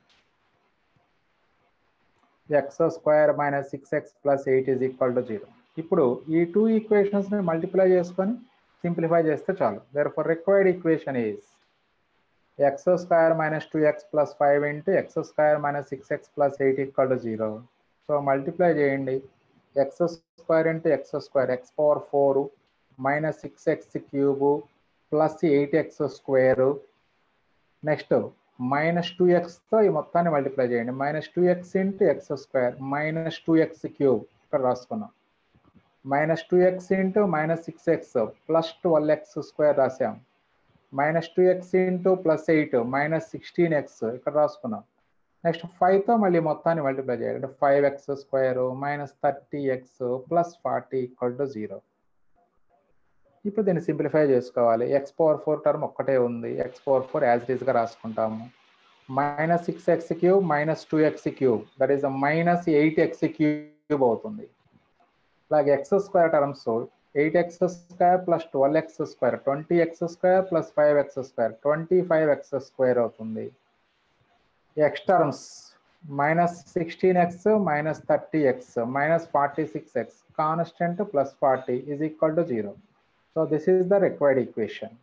x square minus six x plus eight is equal to zero ఇప్పుడు ఈ two ఈక్వేషన్స్ని మల్టిప్లై చేసుకొని సింప్లిఫై చేస్తే చాలు therefore required equation is x square minus two x plus five into X square minus six x plus eight equal to zero so multiply చేయండి x square into X square x power four minus six x cube plus eight x square next minus two ఎక్స్తో ఈ మొత్తాన్ని multiply చేయండి minus two x into X square minus two x cube ఇక్కడ రాసుకున్నాం minus two x into minus six x plus twelve x square రాసాం minus two x into plus eight minus sixteen x ఇక్కడ రాసుకున్నాం next ఫైవ్తో మళ్ళీ మొత్తాన్ని multiply చేయాలి అంటే five x square minus thirty x plus forty equal to zero ఇప్పుడు దీన్ని సింప్లిఫై చేసుకోవాలి ఎక్స్ పవర్ ఫోర్ టర్మ్ ఒక్కటే ఉంది ఎక్స్ పవర్ ఫోర్ యాజ్ ఈజ్గా రాసుకుంటాము minus six x cube minus two x cube that is minus eight x cube అవుతుంది అలాగే x square terms eight x square plus twelve x square twenty x square plus five x square twenty five x square అవుతుంది x terms minus sixteen x minus thirty x minus forty six x constant plus forty is equal to zero so this is the required equation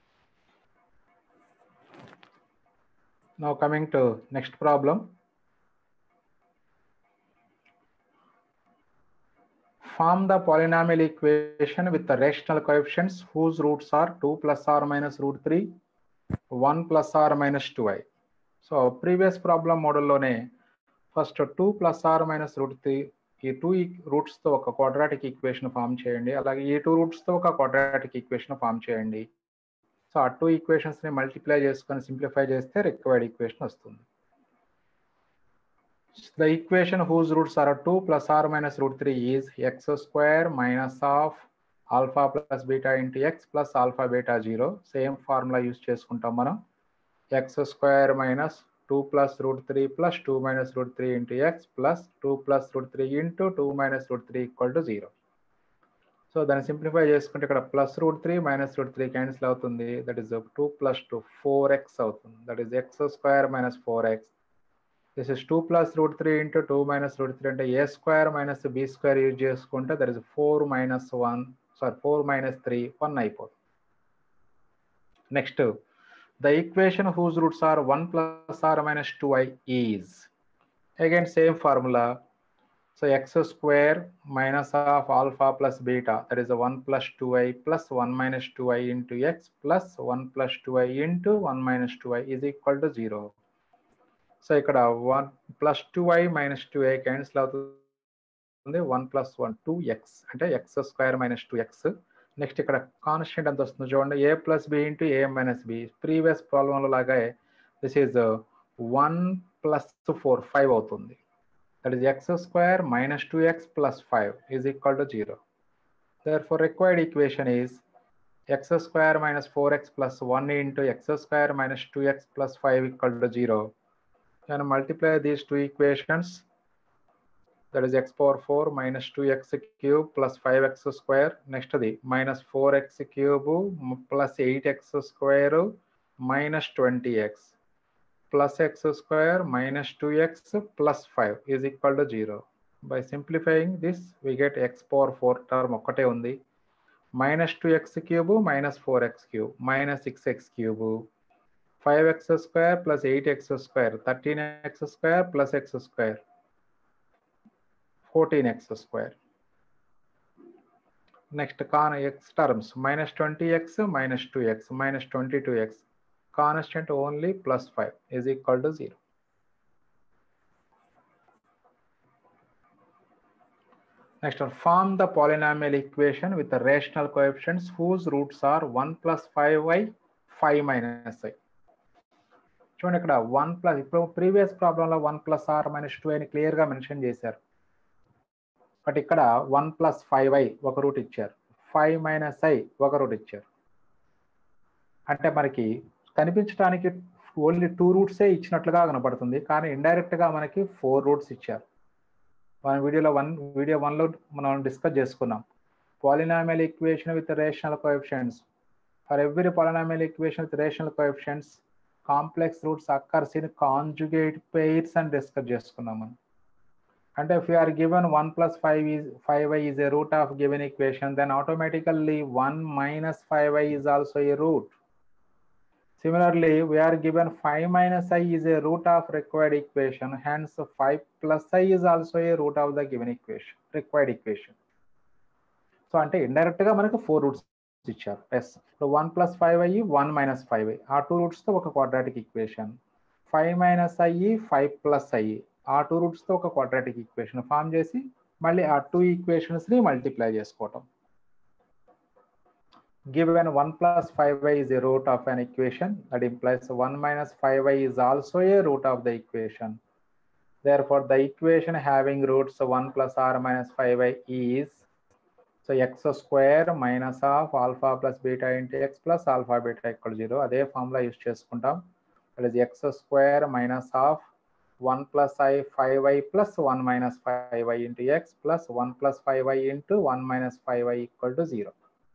Now coming to next problem. Form the polynomial equation with the rational coefficients whose roots are 2 plus or minus root 3, 1 plus or minus 2i. So previous problem model లోనే first two plus are minus root three ఈ two రూట్స్తో ఒక quadratic equation form చేయండి అలాగే ఈ two రూట్స్తో ఒక quadratic equation form చేయండి సో ఆ టూ ఈక్వేషన్స్ని మల్టిప్లై చేసుకొని సింప్లిఫై చేస్తే రిక్వైర్డ్ ఈక్వేషన్ వస్తుంది the equation whose roots are two plus are minus root three is x square minus of alpha plus beta into x plus alpha beta zero same formula use చేసుకుంటాం మనం x square minus two plus root three plus two minus root three into x plus two plus root three into two minus root three equal to zero so దాన్ని simplify చేసుకుంటే ఇక్కడ plus root three minus root three cancel అవుతుంది that is two plus two four x అవుతుంది that is x square minus four x this is two plus root three into two minus root three అంటే a square minus b square use చేసుకుంటే that is four minus one sorry four minus three one అయిపోతుంది next the equation whose roots are one plus are minus two i is again same formula So x square minus of alpha plus beta, that is a 1 plus 2i plus 1 minus 2i into x plus 1 plus 2i into 1 minus 2i is equal to 0. So ఇక్కడ one plus two i minus two i cancel అవుతుంది one plus one two x అంటే x square minus two x next ఇక్కడ constant ఎంత వస్తుంది చూడండి a plus b into a minus b previous ప్రాబ్లంలో లాగా this is one plus four five అవుతుంది that is x square minus 2x plus 5 is equal to 0. Therefore, required equation is x square minus 4x plus 1 into x square minus 2x plus 5 equal to 0. Can multiply these two equations. That is x power 4 minus 2x cube plus 5x square. Next to the minus 4x cube plus 8x square minus 20x. plus x square minus 2x plus 5 is equal to 0. By simplifying this, we get x power 4 term ఒకటే ఉంది minus 2x cube minus 4x cube minus 6x cube 5x square plus 8x square 13x square plus x square 14x square. Next con x terms minus 20x minus 2x minus 22x constant only plus 5 is equal to 0. Next one, form the polynomial equation with the rational coefficients whose roots are 1 plus 5y, 5 minus i. చూడండి ఇక్కడ one plus ఇప్పుడు previous ప్రాబ్లంలో one plus are minus two అని క్లియర్గా mention చేశారు but ఇక్కడ one plus five i ఒక root ఇచ్చారు ఫైవ్ మైనస్ ఐ ఒక రూట్ ఇచ్చారు అంటే మనకి కనిపించడానికి ఓన్లీ టూ రూట్సే ఇచ్చినట్లుగా కనపడుతుంది కానీ ఇండైరెక్ట్గా మనకి ఫోర్ రూట్స్ ఇచ్చారు మన వీడియోలో వన్ వీడియో వన్లో మనం డిస్కస్ చేసుకున్నాం polynomial equation with rational coefficients for every polynomial equation with rational coefficients complex roots occurs in conjugate pairs అని డిస్కస్ చేసుకున్నాం మనం అంటే if our given one plus five is five i is a root of given equation then automatically one minus five i is also a root Similarly, we are given 5 minus i is a root of required equation. Hence, 5 plus i is also a root of the given equation, required equation. So అంటే indirect గా మనకు four roots ఇచ్చారు yes ఇప్పుడు one plus five అయ్యి one minus five అయ్యి ఆ two రూట్స్తో ఒక క్వాడ్రాటిక్ ఈక్వేషన్ ఫైవ్ మైనస్ అయ్యి ఫైవ్ ప్లస్ అయ్యి ఆ టూ రూట్స్తో ఒక క్వాడ్రాటిక్ ఈక్వేషన్ ఫామ్ చేసి మళ్ళీ ఆ టూ ఈక్వేషన్స్ని మల్టిప్లై చేసుకోవటం given 1 plus 5y is a root of an equation that implies 1 minus 5y is also a root of the equation therefore the equation having roots 1 plus r minus 5y is so x square minus of alpha plus beta into x plus alpha beta equal to 0 అదే formula use చేసుకుంటాం that is x square minus of 1 plus i 5y plus 1 minus 5y into x plus 1 plus 5y into 1 minus 5y equal to 0.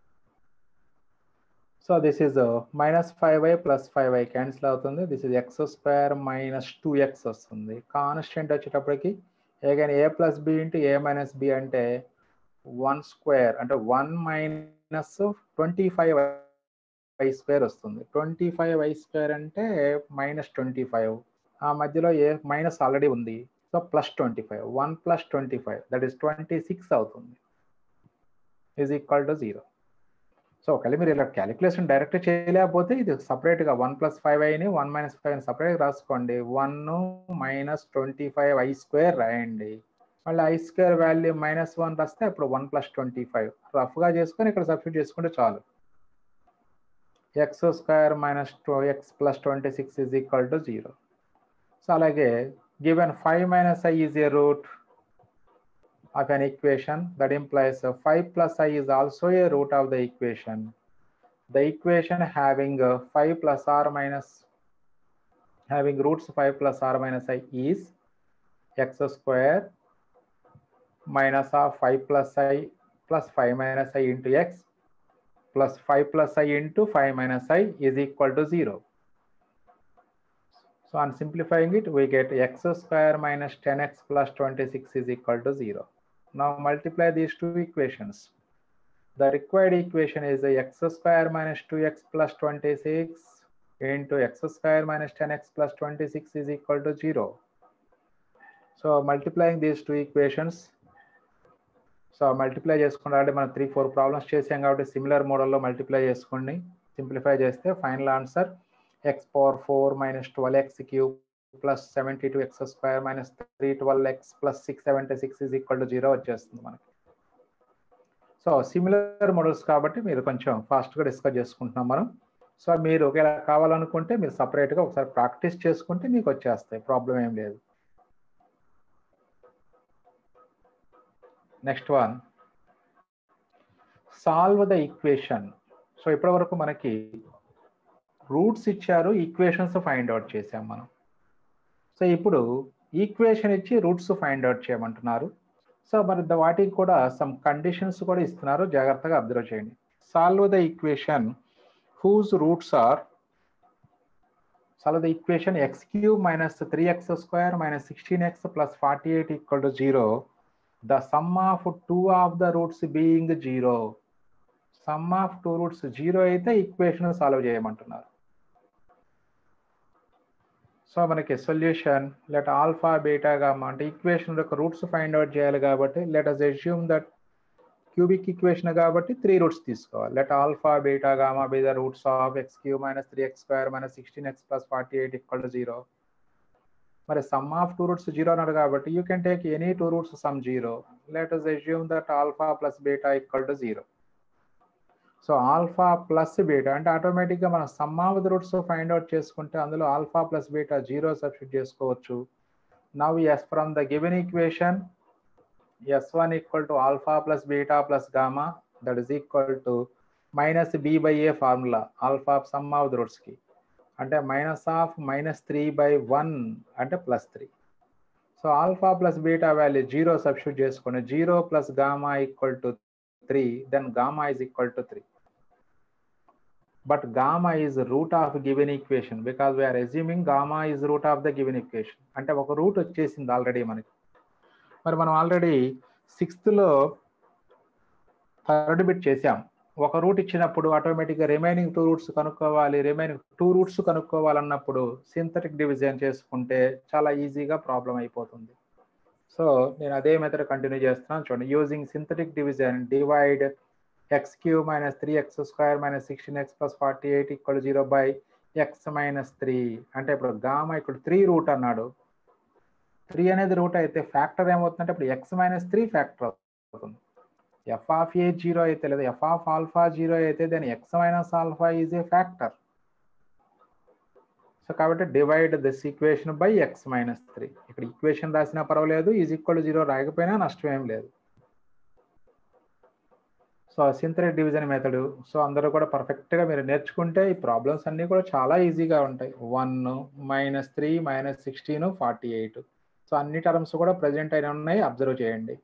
So this is uh, minus 5y plus 5y cancel అవుతుంది this is x square minus two x వస్తుంది constant వచ్చేటప్పటికి again a plus b into a minus b అంటే one square అంటే one minus twenty five y square వస్తుంది twenty five y square అంటే minus twenty five ఆ మధ్యలో a minus already ఉంది so plus twenty five one plus twenty five that is twenty six అవుతుంది is equal to zero so ఒకవేళ మీరు ఇలా calculation direct చేయలేకపోతే ఇది సపరేట్గా వన్ ప్లస్ ఫైవ్ ఐని వన్ మైనస్ ఫైవ్ సపరేట్గా రాసుకోండి one minus twenty five i square రాయండి మళ్ళీ i square value minus one రాస్తే ఇప్పుడు వన్ ప్లస్ ట్వంటీ ఫైవ్ రఫ్గా చేసుకొని ఇక్కడ సబ్స్టిట్యూట్ చేసుకుంటే చాలు x square minus two x plus twenty six is equal to zero so అలాగే given five minus i is a root of an equation that implies uh, 5 plus i is also a root of the equation. The equation having uh, 5 plus r minus having roots 5 plus r minus i is x square minus of 5 plus i plus 5 minus i into x plus 5 plus i into 5 minus i is equal to 0. So on simplifying it, we get x square minus 10x plus 26 is equal to 0. Now multiply these two equations. The required equation is the x square minus 2x plus 26 into x square minus 10x plus 26 is equal to 0. So multiplying these two equations, so multiply చేసుకుంటే already మనం three four problems చేసాం కాబట్టి similar మోడల్లో multiply చేసుకోండి simplify చేస్తే final answer x power four minus twelve x cube plus seventy two x square minus three twelve x plus six seventy six is equal to zero వచ్చేస్తుంది మనకి so similar models కాబట్టి మీరు కొంచెం ఫాస్ట్గా discuss చేసుకుంటున్నాం మనం so మీరు ఒకవేళ కావాలనుకుంటే మీరు సపరేట్గా ఒకసారి ప్రాక్టీస్ చేసుకుంటే మీకు వచ్చేస్తాయి ప్రాబ్లం ఏం లేదు next one solve the equation so ఇప్పటి వరకు మనకి రూట్స్ ఇచ్చారు ఈక్వేషన్స్ ఫైండ్ అవుట్ చేసాం మనం సో ఇప్పుడు ఈక్వేషన్ ఇచ్చి రూట్స్ ఫైండ్ అవుట్ చేయమంటున్నారు సో మరి వాటికి కూడా సమ్ కండిషన్స్ కూడా ఇస్తున్నారు జాగ్రత్తగా అబ్జర్వ్ చేయండి solve the equation whose roots are solve the equation x cube minus three x square minus sixteen x plus forty eight equal to zero the sum of two of the roots being zero sum of two roots zero అయితే equation solve చేయమంటున్నారు so మనకి solution let alpha బీటాగా అంటే equation యొక్క roots find out చేయాలి కాబట్టి let us assume that cubic equation కాబట్టి three roots తీసుకోవాలి let alpha beta gamma be the roots of X queue minus three x square minus sixteen x plus forty eight equal to zero మరి sum of two roots zero అన్నారు కాబట్టి you can take any two roots sum zero let us assume that alpha plus beta equal to zero so alpha plus beta అంటే ఆటోమేటిక్గా మనం sum of the roots find out చేసుకుంటే అందులో alpha plus beta zero substitute చేసుకోవచ్చు now S from the given equation S one equal to alpha plus beta plus gamma that is equal to minus b by a formula alpha sum of the రూట్స్కి అంటే minus of minus three by one అంటే plus three so alpha plus beta value zero substitute చేసుకోండి zero plus gamma equal to three then gamma is equal to three but gamma is root of given equation because we are assuming gamma is root of the given equation అంటే ఒక route వచ్చేసింది already మనకి మరి మనం already సిక్స్త్లో third bit చేసాం ఒక root ఇచ్చినప్పుడు ఆటోమేటిక్గా రిమైనింగ్ టూ రూట్స్ కనుక్కోవాలి రిమైనింగ్ టూ రూట్స్ కనుక్కోవాలన్నప్పుడు సింథటిక్ డివిజన్ చేసుకుంటే చాలా ఈజీగా ప్రాబ్లం అయిపోతుంది సో నేను అదే మెథడ్ కంటిన్యూ చేస్తున్నాను చూడండి using synthetic division divide x queue minus three x square minus sixteen x plus forty eight equal zero by x minus three అంటే ఇప్పుడు గామా ఇక్కడ త్రీ రూట్ అన్నాడు త్రీ అనేది రూట్ అయితే ఫ్యాక్టర్ ఏమవుతుందంటే ఇప్పుడు ఎక్స్ మైనస్ త్రీ ఫ్యాక్టర్ అవుతుంది f of a zero అయితే లేదా ఎఫ్ ఆఫ్ ఆల్ఫా జీరో అయితే దాని x minus alpha is a factor so కాబట్టి divide this equation by x minus three ఇక్కడ ఈక్వేషన్ రాసినా పర్వాలేదు ఈజ్ ఈక్వల్ జీరో రాకపోయినా నష్టం ఏం లేదు so synthetic division method so అందరూ కూడా పర్ఫెక్ట్గా మీరు నేర్చుకుంటే ఈ ప్రాబ్లమ్స్ అన్నీ కూడా చాలా ఈజీగా ఉంటాయి one minus three minus sixteen forty eight so అన్ని టర్మ్స్ కూడా ప్రజెంట్ అయిన ఉన్నాయి అబ్జర్వ్ చేయండి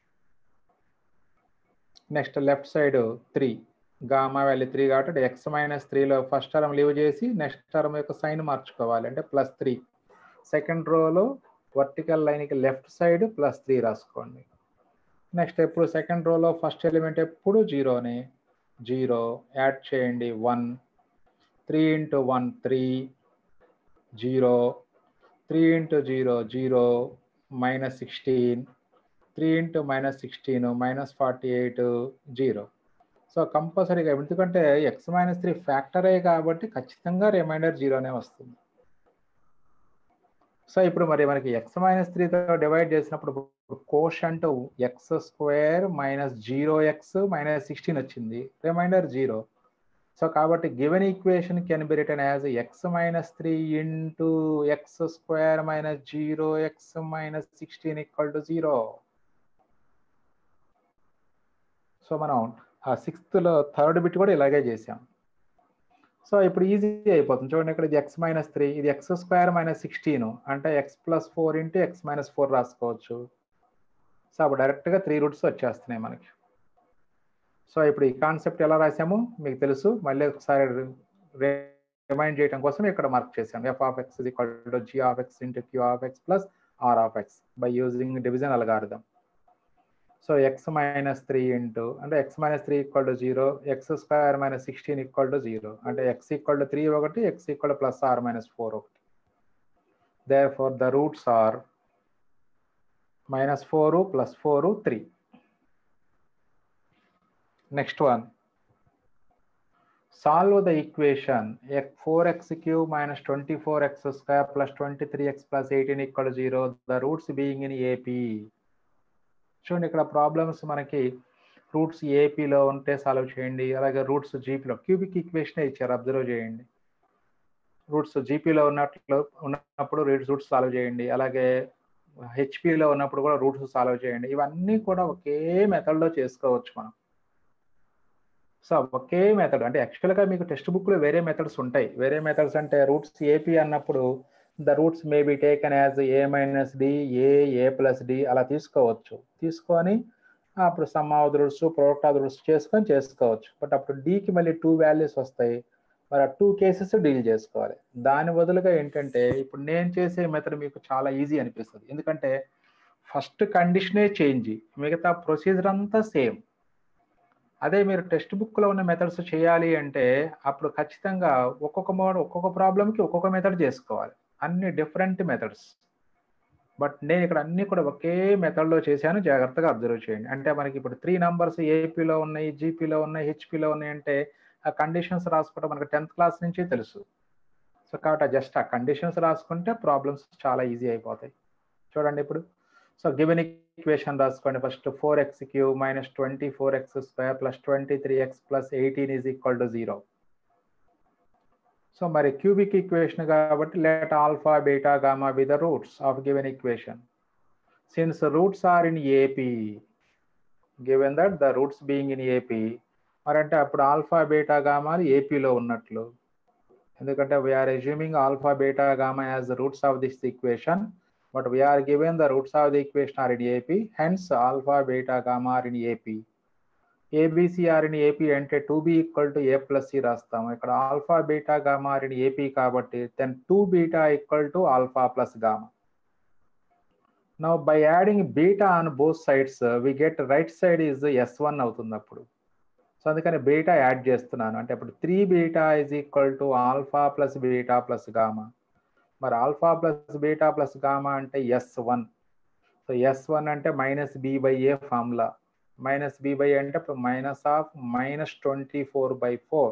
next left side three gamma value three కాబట్టి ఎక్స్ మైనస్ త్రీలో ఫస్ట్ టర్మ్ లీవ్ చేసి నెక్స్ట్ టర్మ్ యొక్క సైన్ మార్చుకోవాలి అంటే ప్లస్ త్రీ సెకండ్ రోలో వర్టికల్ లైన్కి లెఫ్ట్ సైడ్ ప్లస్ త్రీ రాసుకోండి నెక్స్ట్ ఎప్పుడు సెకండ్ రోలో ఫస్ట్ ఎలిమెంట్ ఎప్పుడు జీరోనే జీరో యాడ్ చేయండి one three into one three zero three into zero zero minus sixteen three into minus sixteen minus forty eight zero so కంపల్సరీగా ఎందుకంటే X minus three ఫ్యాక్టరే కాబట్టి ఖచ్చితంగా రిమైండర్ జీరోనే వస్తుంది సో ఇప్పుడు మరి మనకి ఎక్స్ మైనస్ త్రీతో డివైడ్ చేసినప్పుడు quotient x square minus zero x minus sixteen వచ్చింది రిమైండర్ జీరో సో కాబట్టి given equation can be written as x minus three into X square minus zero x minus sixteen equal to zero so మనం ఆ సిక్స్త్లో third bit కూడా ఇలాగే చేసాం so ఇప్పుడు easy అయిపోతుంది చూడండి ఇక్కడ ఇది ఎక్స్ మైనస్ త్రీ ఇది ఎక్స్ స్క్వేర్ మైనస్ సిక్స్టీన్ అంటే x plus four into X minus four రాసుకోవచ్చు సో అప్పుడు డైరెక్ట్గా త్రీ రూట్స్ వచ్చేస్తున్నాయి మనకి సో ఇప్పుడు ఈ కాన్సెప్ట్ ఎలా రాసాము మీకు తెలుసు మళ్ళీ ఒకసారి రిమైండ్ చేయడం కోసం ఇక్కడ మార్క్ చేసాం f of x equal to g of x into q of x plus r of x by using division algorithm so x minus three into అంటే x minus three equal to zero x square minus sixteen equal to zero అంటే x equal to three ఒకటి x equal to plus are minus four ఒకటి therefore the roots are minus four plus four three next one solve the equation four x cube minus twenty four x square plus twenty three x plus eighteen equal zero the roots being in AP చూడండి ఇక్కడ problems మనకి roots ఏపీలో ఉంటే solve చేయండి అలాగే roots జీపీలో cubic equation ఇచ్చారు observe చేయండి రూట్స్ జీపీలో ఉన్నట్లు ఉన్నప్పుడు రూట్స్ రూట్స్ సాల్వ్ చేయండి అలాగే హెచ్పిలో ఉన్నప్పుడు కూడా రూట్స్ సాల్వ్ చేయండి ఇవన్నీ కూడా ఒకే మెథడ్లో చేసుకోవచ్చు మనం సో ఒకే మెథడ్ అంటే యాక్చువల్గా మీకు టెక్స్ట్ బుక్లో వేరే మెథడ్స్ ఉంటాయి వేరే మెథడ్స్ అంటే రూట్స్ ఏపీ అన్నప్పుడు the roots may be taken as a minus d a a plus d అలా తీసుకోవచ్చు తీసుకొని అప్పుడు sum of the roots product of the roots చేసుకొని చేసుకోవచ్చు బట్ అప్పుడు డికి మళ్ళీ టూ వాల్యూస్ వస్తాయి మరి ఆ టూ కేసెస్ డీల్ చేసుకోవాలి దాని బదులుగా ఏంటంటే ఇప్పుడు నేను చేసే మెథడ్ మీకు చాలా ఈజీ అనిపిస్తుంది ఎందుకంటే ఫస్ట్ కండిషనే చేంజ్ మిగతా ప్రొసీజర్ అంతా సేమ్ అదే మీరు టెక్స్ట్ బుక్లో ఉన్న మెథడ్స్ చేయాలి అంటే అప్పుడు ఖచ్చితంగా ఒక్కొక్క మోడ్ ఒక్కొక్క ప్రాబ్లంకి ఒక్కొక్క మెథడ్ చేసుకోవాలి అన్ని డిఫరెంట్ మెథడ్స్ బట్ నేను ఇక్కడ అన్ని కూడా ఒకే మెథడ్లో చేశాను జాగ్రత్తగా అబ్జర్వ్ చేయండి అంటే మనకి ఇప్పుడు త్రీ నంబర్స్ ఏపీలో ఉన్నాయి జీపీలో ఉన్నాయి హెచ్పిలో ఉన్నాయి అంటే ఆ కండిషన్స్ రాసుకోవడం మనకి టెన్త్ క్లాస్ నుంచి తెలుసు సో కాబట్టి జస్ట్ ఆ కండిషన్స్ రాసుకుంటే ప్రాబ్లమ్స్ చాలా ఈజీ అయిపోతాయి చూడండి ఇప్పుడు సో గివెన్ ఈక్వేషన్ రాసుకోండి first four x queue minus twenty four x square plus twenty three x plus eighteen is equal to zero so మరి క్యూబిక్ ఈక్వేషన్ కాబట్టి let alpha beta gamma be the roots of given equation since roots are in AP given that the roots being in AP మరి అంటే అప్పుడు alpha beta gamma ఏపీలో ఉన్నట్లు ఎందుకంటే we're assuming alpha beta gamma as the roots of this equation but we are given the roots of the equation are in AP, hence alpha, beta, gamma are in AP. ABC are in AP అంటే two b equal to a plus c రాస్తాము ఇక్కడ alpha beta gamma are in AP కాబట్టి then two beta equal to alpha plus gamma now by adding beta on both sides we get right side is s one అవుతుంది అప్పుడు so అందుకని beta add చేస్తున్నాను అంటే ఇప్పుడు three beta is equal to alpha plus beta plus gamma మరి alpha plus beta plus gamma అంటే s one so s one అంటే minus b by a formula minus b by అంటే minus of minus twenty four by four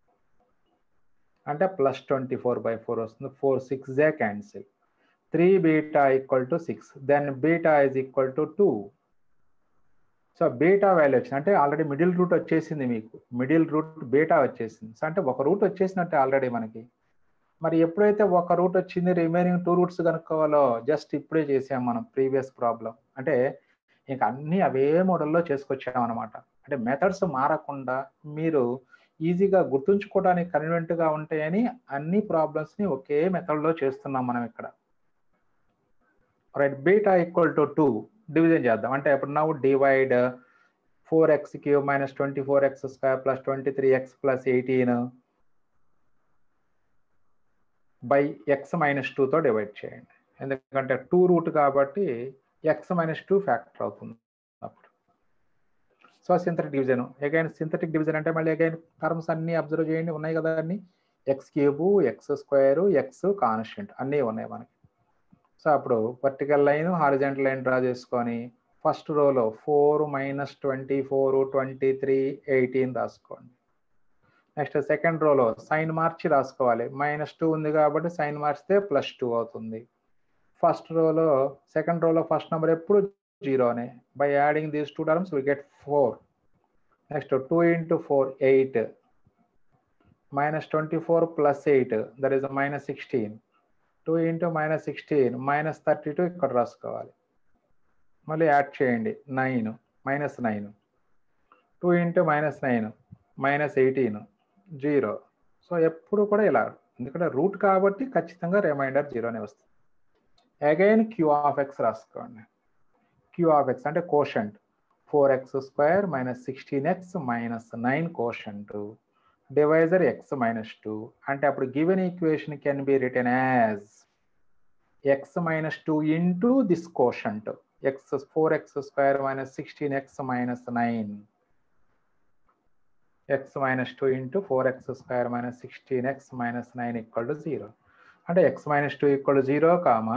అంటే plus twenty four by four వస్తుంది four six జే cancel three beta equal to six then beta is equal to two so beta value వచ్చింది అంటే already middle root వచ్చేసింది మీకు middle root beta వచ్చేసింది so అంటే ఒక రూట్ వచ్చేసినట్టే ఆల్రెడీ మనకి మరి ఎప్పుడైతే ఒక రూట్ వచ్చింది రిమైనింగ్ టూ రూట్స్ కనుక్కోవాలో జస్ట్ ఇప్పుడే చేసాం మనం ప్రీవియస్ ప్రాబ్లం అంటే ఇంకా అన్ని అవే మోడల్లో చేసుకొచ్చాం అనమాట అంటే మెథడ్స్ మారకుండా మీరు ఈజీగా గుర్తుంచుకోవడానికి కన్వీనెంట్గా ఉంటాయని అన్ని ప్రాబ్లమ్స్ని ఒకే మెథడ్లో చేస్తున్నాం మనం ఇక్కడ right beta equal to two division చేద్దాం అంటే ఇప్పుడు now divide four x cube minus twenty four x square plus twenty three x plus eighteen by x minus టూతో డివైడ్ చేయండి ఎందుకంటే టూ రూట్ కాబట్టి ఎక్స్ మైనస్ టూ ఫ్యాక్టర్ అవుతుంది అప్పుడు so synthetic division again synthetic division అంటే మళ్ళీ again terms అన్ని observe చేయండి ఉన్నాయి కదా అన్ని x cube x square x constant అన్నీ ఉన్నాయి మనకి సో అప్పుడు vertical line horizontal line draw చేసుకొని ఫస్ట్ రోలో four minus twenty four twenty three eighteen రాసుకోండి నెక్స్ట్ సెకండ్ రోలో సైన్ మార్చి రాసుకోవాలి మైనస్ టూ ఉంది కాబట్టి సైన్ మార్చితే ప్లస్ టూ అవుతుంది ఫస్ట్ రోలో సెకండ్ రోలో ఫస్ట్ నెంబర్ ఎప్పుడు జీరోనే by adding these two terms will get four next two into four eight minus twenty four plus eight that is minus sixteen two into minus sixteen minus thirty two ఇక్కడ రాసుకోవాలి మళ్ళీ add చేయండి nine minus nine two into minus nine minus eighteen zero so ఎప్పుడు కూడా ఇలా ఎందుకంటే route కాబట్టి ఖచ్చితంగా రిమైండర్ జీరోనే వస్తుంది అగైన్ క్యూ ఆఫ్ ఎక్స్ రాసుకోండి క్యూ ఆఫ్ ఎక్స్ అంటే quotient four x square minus sixteen x minus nine quotient divisor x minus two అంటే అప్పుడు given equation can be written as x minus two into this quotient x four x square minus sixteen x minus nine x minus two into four x square minus sixteen x minus nine equal to zero అంటే x minus two equal to zero comma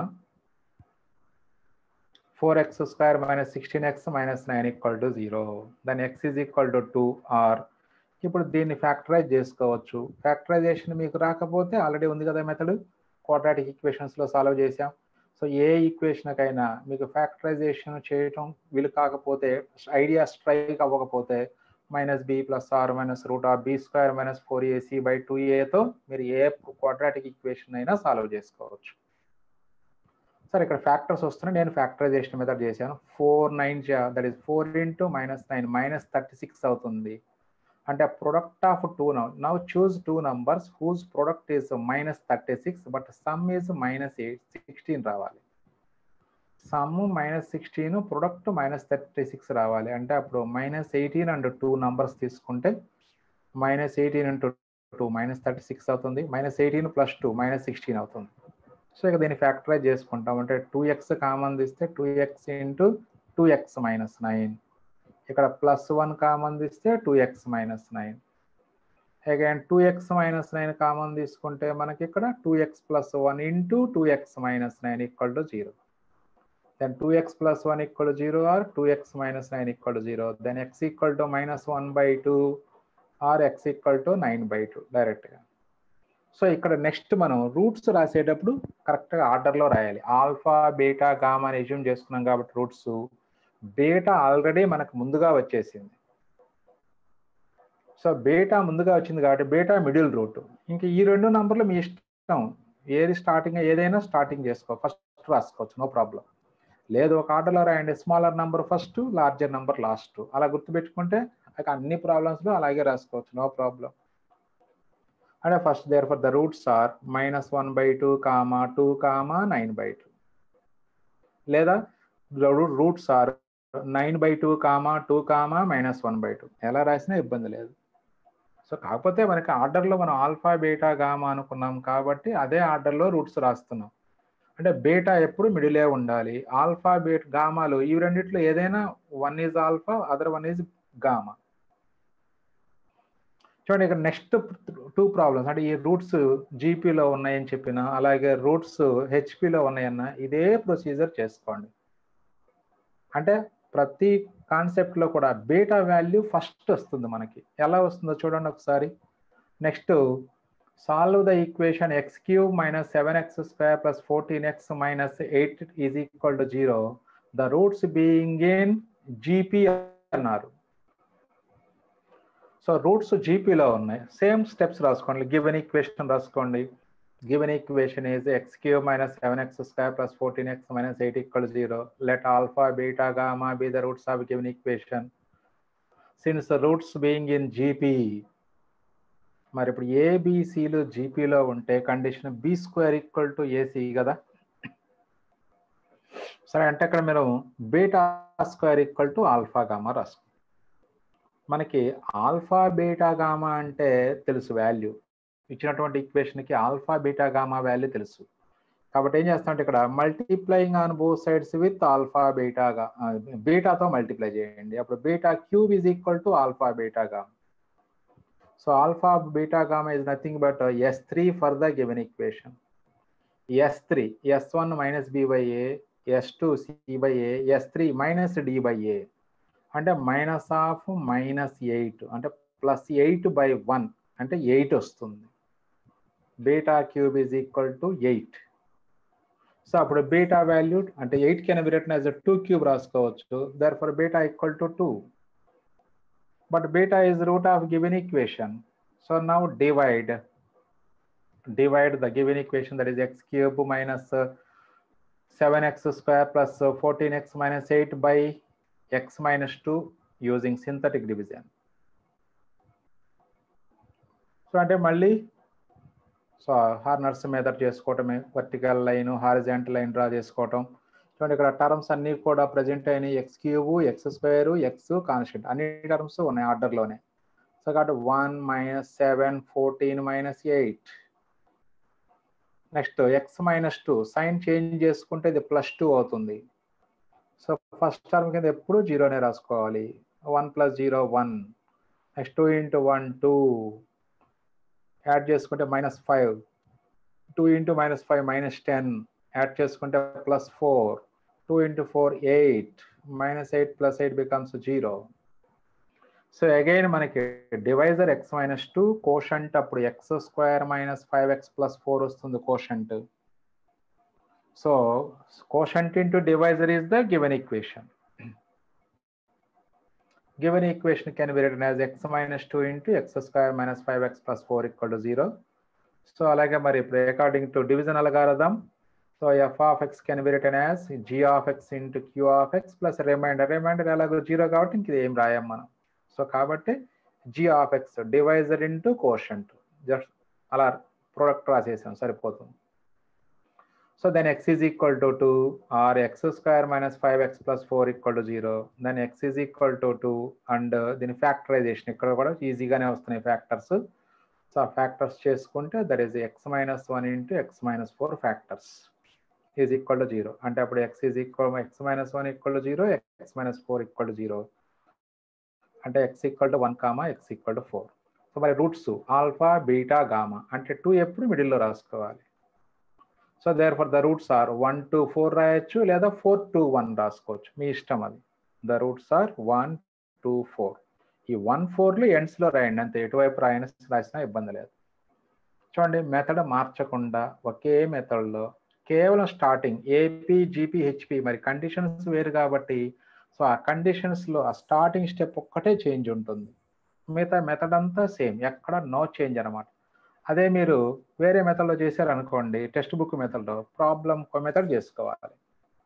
four x square minus sixteen x minus nine equal to zero దాని x is equal to two or ఇప్పుడు దీన్ని factorize చేసుకోవచ్చు factorisation మీకు రాకపోతే already ఉంది కదా method quadratic ఈక్వేషన్స్లో సాల్వ్ చేసాం సో ఏ ఈక్వేషన్కైనా మీకు ఫ్యాక్టరైజేషన్ చేయటం వీలు కాకపోతే ఐడియా స్ట్రైక్ అవ్వకపోతే minus b plus are minus root or b square minus four ac by two ఏతో మీరు ఏ క్వాడ్రాటిక్ ఈక్వేషన్ అయినా సాల్వ్ చేసుకోవచ్చు సరే ఇక్కడ ఫ్యాక్టర్స్ వస్తున్నాయి నేను ఫ్యాక్టరైజేషన్ మెథడ్ చేశాను four nine that is four into minus nine minus thirty six అవుతుంది అంటే product of two now now choose two numbers whose product is minus thirty six but sum is minus eight sixteen రావాలి sum minus sixteen product minus thirty six రావాలి అంటే అప్పుడు minus eighteen and two numbers తీసుకుంటే minus eighteen into two minus thirty six అవుతుంది minus eighteen plus two minus sixteen అవుతుంది so ఇక దీన్ని factorise చేసుకుంటాం అంటే టూ ఎక్స్ కామన్ తీస్తే two x into two x minus nine ఇక్కడ ప్లస్ వన్ కామన్ తీస్తే two x minus nine again two x minus nine common తీసుకుంటే మనకి ఇక్కడ two x plus one into two x minus nine equal to zero then two x plus one equal to zero or two x minus nine equal to zero then x equal to minus one by two or x equal to nine by two డైరెక్ట్గా so ఇక్కడ next మనం roots రాసేటప్పుడు కరెక్ట్గా ఆర్డర్లో రాయాలి alpha beta gamma అని assume చేసుకున్నాం కాబట్టి రూట్స్ బీటా ఆల్రెడీ మనకు ముందుగా వచ్చేసింది సో బీటా ముందుగా వచ్చింది కాబట్టి బీటా మిడిల్ రూట్ ఇంకా ఈ రెండు నంబర్లు మీ ఇష్టం ఏది స్టార్టింగ్ ఏదైనా స్టార్టింగ్ చేసుకో ఫస్ట్ రాసుకోవచ్చు నో ప్రాబ్లం లేదు ఒక ఆర్డర్లో రాయండి smaller number first larger number last అలా గుర్తుపెట్టుకుంటే అన్ని ప్రాబ్లమ్స్లో అలాగే రాసుకోవచ్చు నో ప్రాబ్లం అంటే first therefore the roots are minus one by two comma two comma nine by two లేదా roots are nine by two comma two comma minus one by two ఎలా రాసినా ఇబ్బంది లేదు సో కాకపోతే మనకి ఆర్డర్లో మనం ఆల్ఫా బీటా గామా అనుకున్నాం కాబట్టి అదే ఆర్డర్లో రూట్స్ రాస్తున్నాం అంటే బీటా ఎప్పుడు మిడిలే ఉండాలి ఆల్ఫా బీట్ గామాలు ఈ రెండిట్లో ఏదైనా one is alpha other one is gamma చూడండి ఇక్కడ నెక్స్ట్ టూ ప్రాబ్లమ్స్ అంటే ఈ రూట్స్ జీపీలో ఉన్నాయని చెప్పిన అలాగే రూట్స్ హెచ్పిలో ఉన్నాయన్న ఇదే ప్రొసీజర్ చేసుకోండి అంటే ప్రతి కాన్సెప్ట్లో కూడా బీటా వాల్యూ ఫస్ట్ వస్తుంది మనకి ఎలా వస్తుందో చూడండి ఒకసారి next solve the equation x cube minus seven x square plus fourteen x minus eight is equal to zero the roots being in GP అన్నారు సో రూట్స్ జీపీలో ఉన్నాయి సేమ్ స్టెప్స్ రాసుకోండి గివెన్ ఈక్వేషన్ రాసుకోండి given equation is x queue minus seven x square plus fourteen x minus eight equal zero let alpha beta gamma be the roots of given equation since roots being in GP మరి ఇప్పుడు ఏబిసిలు జీపీలో ఉంటే condition b square equal to ac కదా సరే అంటే ఇక్కడ మీరు beta square equal to alpha gamma రాసుకో మనకి ఆల్ఫా బీటా గామా అంటే తెలుసు వాల్యూ ఇచ్చినటువంటి ఈక్వేషన్కి ఆల్ఫా బీటా గామా వాల్యూ తెలుసు కాబట్టి ఏం చేస్తామంటే ఇక్కడ multiplying on both sides with alpha బీటాగా బీటాతో మల్టిప్లై చేయండి అప్పుడు beta cube is equal to alpha beta gamma so alpha beta gamma is nothing but s three for the given equation s three s one minus b by a s two c by a s three minus d by a అంటే minus of minus eight అంటే plus eight by one అంటే eight వస్తుంది beta cube is equal to eight so అప్పుడు beta value అంటే eight can be written as two cube రాసుకోవచ్చు therefore beta equal to two but beta is root of given equation so now divide divide the given equation that is x cube minus seven x square plus fourteen x minus eight by x minus two using synthetic division so అంటే మళ్ళీ so Horner's method చేసుకోవటమే vertical line horizontal line draw చేసుకోవటం చూడండి ఇక్కడ terms అన్ని కూడా present అయినాయి x cube x square x constant అన్ని టర్మ్స్ ఉన్నాయి ఆర్డర్లోనే సో కాబట్టి one minus seven fourteen minus eight next x minus two sign change చేసుకుంటే ఇది ప్లస్ టూ అవుతుంది సో ఫస్ట్ టర్మ్ కింద ఎప్పుడు జీరోనే రాసుకోవాలి one plus zero one next two into one two add చేసుకుంటే minus five two into minus five minus ten add చేసుకుంటే plus four two into four eight minus eight plus eight becomes zero so again మనకి divisor x minus two quotient అప్పుడు x square minus five x plus four వస్తుంది quotient so quotient into divisor is the given equation given equation can be written as x minus 2 into x square minus 5x plus 4 equal to 0. So అలాగే మరి ఇప్పుడు according to division algorithm so f of x can be written as g of x into q of x plus remainder remainder ఎలాగో zero కాబట్టి ఇంక ఇది ఏం రాయం మనం సో కాబట్టి g of x divisor into quotient just అలా product రాసేసాం సరిపోతుంది so then x is equal to two or x square minus five x plus four equal to zero then x is equal to two and దీని factorisation ఇక్కడ కూడా ఈజీగానే వస్తున్నాయి factors so ఆ factors చేసుకుంటే that is X minus one into X minus four factors is equal to zero అంటే అప్పుడు x is equal x minus one equal to zero x minus four equal to zero అంటే x equal to one comma x equal to four so మరి roots alpha beta gamma అంటే two ఎప్పుడు మిడిల్లో రాసుకోవాలి so therefore the roots are one two four రాయొచ్చు లేదా four two one రాసుకోవచ్చు మీ ఇష్టం అది the roots are one two four ఈ వన్ ఫోర్లు ఎండ్స్లో రాయండి అంతే ఎటువైపు రాయని రాసినా ఇబ్బంది లేదు చూడండి మెథడ్ మార్చకుండా ఒకే మెథడ్లో కేవలం స్టార్టింగ్ ఏపీ జీపీ హెచ్పి మరి కండిషన్స్ వేరు కాబట్టి సో ఆ కండిషన్స్లో ఆ స్టార్టింగ్ స్టెప్ ఒక్కటే చేంజ్ ఉంటుంది మిగతా మెథడ్ అంతా సేమ్ ఎక్కడ నో చేంజ్ అనమాట అదే మీరు వేరే మెథడ్లో చేశారనుకోండి టెక్స్ట్ బుక్ మెథడ్లో ప్రాబ్లం ఒక మెథడ్ చేసుకోవాలి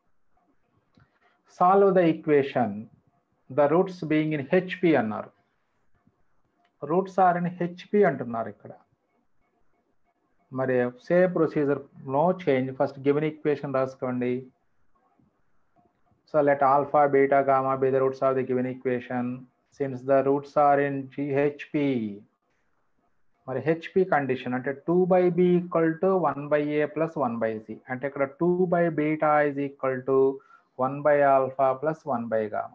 solve the equation the roots being in HP అన్నారు రూట్స్ ఆర్ ఇన్ హెచ్పి అంటున్నారు ఇక్కడ మరి say procedure no change first given equation రాసుకోండి so let alpha beta gamma be the roots of the given equation since the roots are in GHP మరి HP condition అంటే two by b equal to one by a plus one by c అంటే ఇక్కడ two by beta is equal to one by alpha plus one by gamma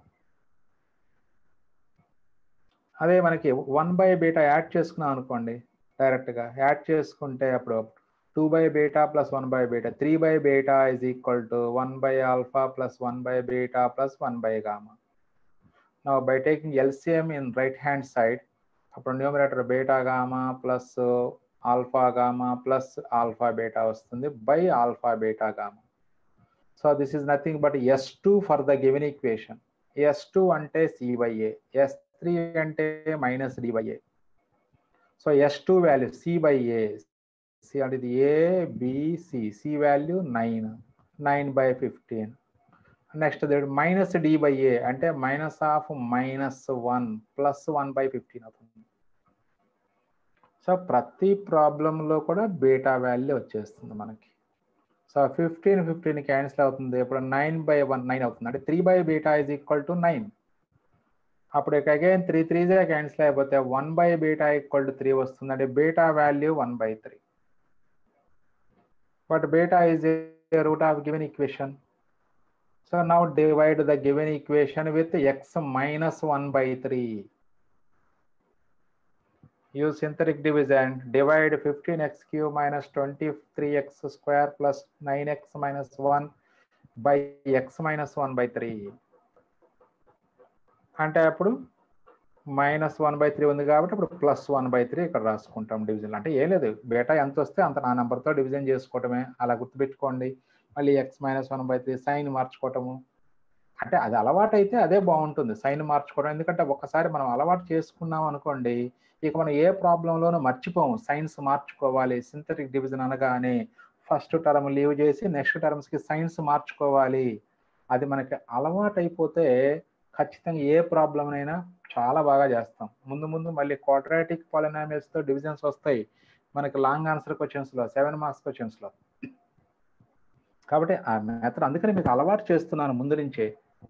అదే మనకి one by beta add చేసుకున్నాం అనుకోండి డైరెక్ట్గా add చేసుకుంటే అప్పుడు two by beta plus one by beta three by beta is equal to one by alpha plus one by beta plus one by gamma నా by taking LCM in right hand side అప్పుడు numerator beta gamma plus alpha gamma plus alpha beta వస్తుంది by alpha beta gamma so this is nothing but s two for the given equation s two అంటే c by a s three అంటే minus d by a so s two value c by a c అంటే ఇది a bc c value nine nine by fifteen next minus d by a అంటే minus of minus one plus one by fifteen అవుతుంది so ప్రతి ప్రాబ్లంలో కూడా beta value వచ్చేస్తుంది మనకి so fifteen fifteen cancel అవుతుంది ఇప్పుడు నైన్ బై వన్ నైన్ అవుతుంది అంటే three by beta is equal to nine అప్పుడు అగైన్ త్రీ త్రీజే క్యాన్సిల్ అయిపోతే one by beta equal to three వస్తుంది అంటే beta value one by three but beta is a root of given equation so now divide the given equation with x minus one by three use synthetic division divide 15x cube minus 23x square plus 9x minus 1 by x minus 1 by 3 అంటే అప్పుడు minus one by three ఉంది కాబట్టి ఇప్పుడు plus one by three ఇక్కడ రాసుకుంటాం division అంటే ఏం లేదు బేటా ఎంత వస్తే అంత నా నెంబర్తో డివిజన్ చేసుకోవటమే అలా గుర్తుపెట్టుకోండి మళ్ళీ x minus one by three sign మార్చుకోవటము అంటే అది అలవాటు అయితే అదే బాగుంటుంది సైన్ మార్చుకోవడం ఎందుకంటే ఒకసారి మనం అలవాటు చేసుకున్నాం అనుకోండి ఇక మనం ఏ ప్రాబ్లంలోనూ మర్చిపోము సైన్స్ మార్చుకోవాలి సింథటిక్ డివిజన్ అనగానే ఫస్ట్ టర్మ్ లీవ్ చేసి నెక్స్ట్ టర్మ్స్కి సైన్స్ మార్చుకోవాలి అది మనకి అలవాటు అయిపోతే ఖచ్చితంగా ఏ ప్రాబ్లంనైనా చాలా బాగా చేస్తాం ముందు ముందు మళ్ళీ క్వాడ్రాటిక్ పాలినామియల్స్తో డివిజన్స్ వస్తాయి మనకి లాంగ్ ఆన్సర్ క్వశ్చన్స్లో సెవెన్ మార్క్స్ క్వశ్చన్స్లో కాబట్టి ఆ మెథడ్ అందుకని మీకు అలవాటు చేస్తున్నాను ముందు నుంచే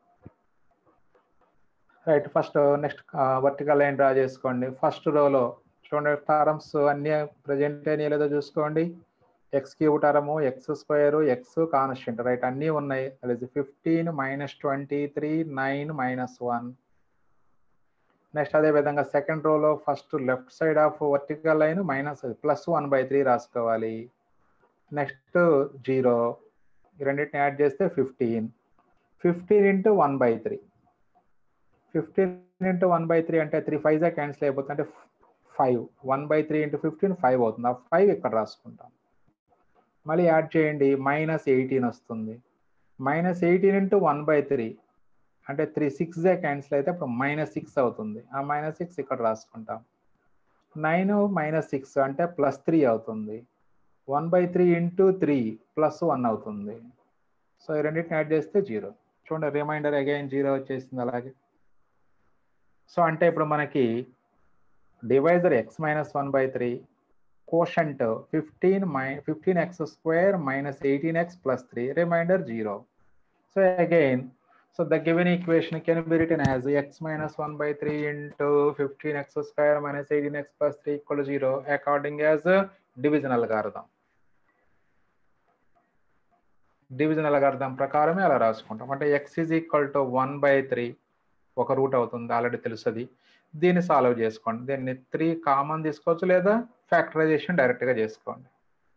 right first next vertical line draw చేసుకోండి ఫస్ట్ రోలో చూడండి టర్మ్స్ అన్ని ప్రజెంట్ అయినా లేదో చూసుకోండి x cube term x square x constant right అన్నీ ఉన్నాయి అది fifteen minus twenty three nine minus one next అదే విధంగా సెకండ్ రోలో first left side of vertical line minus plus one by three రాసుకోవాలి నెక్స్ట్ జీరో రెండింటిని యాడ్ చేస్తే fifteen fifteen into one by three fifteen into one by three అంటే three five cancel అయిపోతుంది అంటే five one by three into fifteen five అవుతుంది ఆ five ఇక్కడ రాసుకుంటాం మళ్ళీ యాడ్ చేయండి మైనస్ ఎయిటీన్ వస్తుంది minus eighteen into one by three అంటే త్రీ సిక్స్ క్యాన్సిల్ అయితే అప్పుడు మైనస్ సిక్స్ అవుతుంది ఆ మైనస్ సిక్స్ ఇక్కడ రాసుకుంటాం నైన్ మైనస్ సిక్స్ అంటే ప్లస్ త్రీ అవుతుంది one by three into three plus one అవుతుంది సో ఈ రెండింటిని యాడ్ చేస్తే జీరో చూడండి రిమైండర్ అగైన్ జీరో వచ్చేసింది అలాగే సో అంటే ఇప్పుడు మనకి divisor x minus one by three quotient fifteen మై fifteen x square minus eighteen x plus three remainder zero so again so the given equation can be written as x minus one by three into fifteen x square minus eighteen x plus three equal zero according as division algorithm division algorithm ప్రకారమే అలా రాసుకుంటాం అంటే x is equal to one by three ఒక root అవుతుంది already తెలుస్తుంది దీన్ని solve చేసుకోండి దీన్ని త్రీ కామన్ తీసుకోవచ్చు లేదా ఫ్యాక్టరైజేషన్ డైరెక్ట్గా చేసుకోండి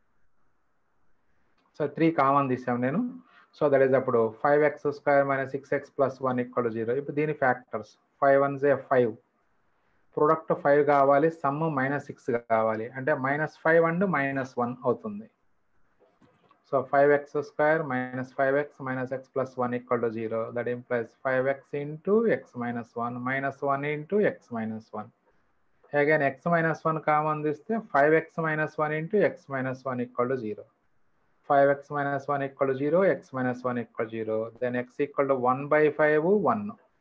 సో త్రీ కామన్ తీసాం నేను సో దట్ ఈస్ అప్పుడు five x square minus six x plus one equal zero ఇప్పుడు దీని ఫ్యాక్టర్స్ ఫైవ్ వన్ జే ఫైవ్ ప్రొడక్ట్ ఫైవ్ కావాలి సమ్ మైనస్ సిక్స్ కావాలి అంటే minus five and minus one అవుతుంది so five x square minus five x minus x plus one equal to zero that implies five x into X minus one minus one into X minus one again x minus one common తీస్తే five x minus one into X minus one equal to zero five x minus one equal to zero x minus one equal zero then x equal to one by five one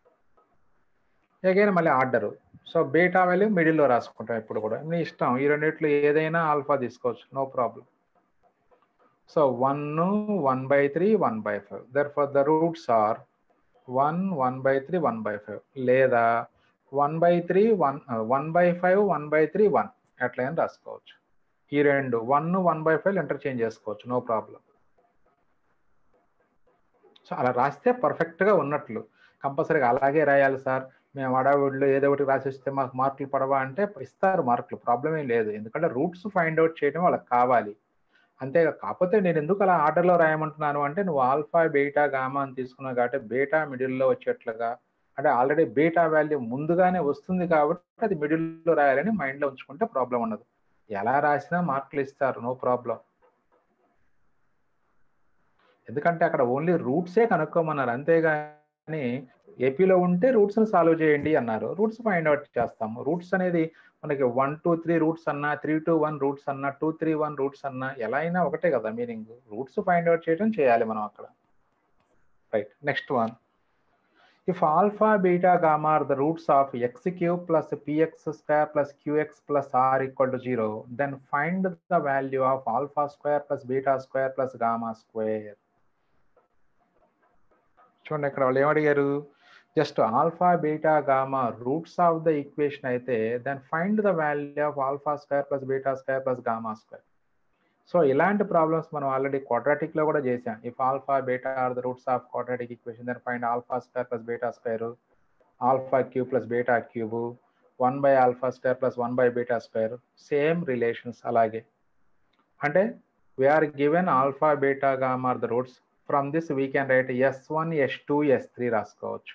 again మళ్ళీ order so beta value మిడిల్లో రాసుకుంటాం ఇప్పుడు కూడా మీ ఇష్టం ఈ రెండిట్లో ఏదైనా alpha తీసుకోవచ్చు no problem so one one by three one by five therefore the roots are one one by three one by five లేదా one by three one one by five one by three one ఎట్లయినా రాసుకోవచ్చు ఈ రెండు one one by five interchange చేసుకోవచ్చు no problem so అలా రాస్తే పర్ఫెక్ట్గా ఉన్నట్లు కంపల్సరీగా అలాగే రాయాలి సార్ మేము అడావుడిలో ఏదో ఒకటి రాసిస్తే మాకు మార్కులు పడవా అంటే ఇస్తారు మార్కులు ప్రాబ్లం ఏం లేదు ఎందుకంటే రూట్స్ ఫైండ్ అవుట్ చేయడం వాళ్ళకి కావాలి అంతే కాకపోతే నేను ఎందుకు అలా ఆర్డర్లో రాయమంటున్నాను అంటే నువ్వు ఆల్ఫా బీటా గామా అని తీసుకున్నావు కాబట్టి బీటా మిడిల్లో వచ్చేట్లుగా అంటే ఆల్రెడీ బీటా వాల్యూ ముందుగానే వస్తుంది కాబట్టి అది మిడిల్లో రాయాలని మైండ్లో ఉంచుకుంటే ప్రాబ్లం ఉండదు ఎలా రాసినా మార్కులు ఇస్తారు నో ప్రాబ్లం ఎందుకంటే అక్కడ ఓన్లీ రూట్సే కనుక్కోమన్నారు అంతేగాని ఏపీలో ఉంటే రూట్స్ని సాల్వ్ చేయండి అన్నారు రూట్స్ ఫైండ్ అవుట్ చేస్తాము రూట్స్ అనేది మనకి వన్ టూ త్రీ రూట్స్ అన్నా త్రీ టూ వన్ రూట్స్ అన్నా టూ త్రీ వన్ రూట్స్ అన్నా ఎలా అయినా ఒకటే కదా మీనింగ్ రూట్స్ ఫైండ్ అవుట్ చేయడం చేయాలి మనం అక్కడ right next one if alpha beta gamma are the roots of x cube plus px square plus qx plus r equal to 0 then find the value of alpha square plus beta square plus gamma square చూడండి ఇక్కడ వాళ్ళు ఏమడిగారు just alpha beta gamma roots of the equation అయితే then find the value of alpha square plus beta square plus gamma square so ఇలాంటి problems మనం already quadratic లో కూడా చేసాం if alpha beta are the roots of quadratic equation then find alpha square plus beta square alpha cube plus beta cube one by alpha square plus one by beta square same relations అలాగే అంటే we are given alpha beta gamma are the roots from this we can write s one s two s three రాసుకోవచ్చు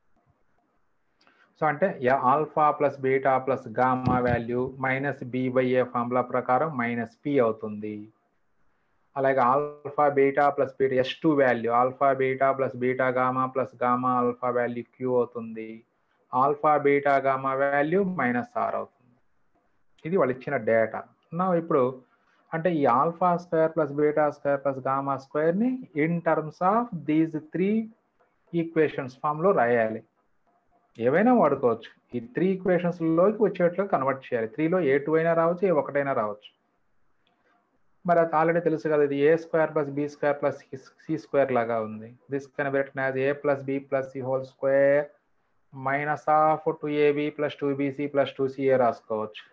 so అంటే alpha plus beta plus gamma value minus b by a formula ప్రకారం minus P అవుతుంది అలాగే alpha beta plus beta s two value alpha beta plus beta gamma plus gamma alpha value queue అవుతుంది alpha beta gamma value minus are అవుతుంది ఇది వాళ్ళు ఇచ్చిన data నా ఇప్పుడు అంటే ఈ alpha square plus beta square plus gamma స్క్వేర్ని in terms of these three equations ఫామ్లో రాయాలి ఏవైనా వాడుకోవచ్చు ఈ త్రీ ఈక్వేషన్స్లోకి వచ్చేట్లు కన్వర్ట్ చేయాలి త్రీలో ఏ టూ అయినా రావచ్చు ఏ ఒకటైనా రావచ్చు మరి అది ఆల్రెడీ తెలుసు కదా ఇది a square plus b square plus c square లాగా ఉంది this can be written as a plus b plus c whole square minus of two ab plus two bc plus two ca రాసుకోవచ్చు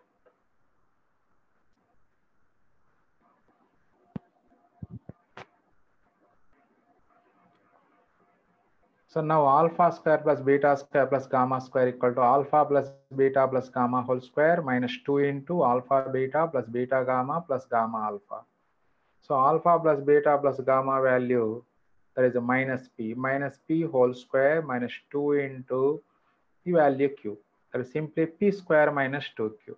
So now alpha square plus beta square plus gamma square equal to alpha plus beta plus gamma whole square minus 2 into alpha beta plus beta gamma plus gamma alpha. So alpha plus beta plus gamma value that is a minus p minus p whole square minus 2 into the value q that is simply p square minus 2q.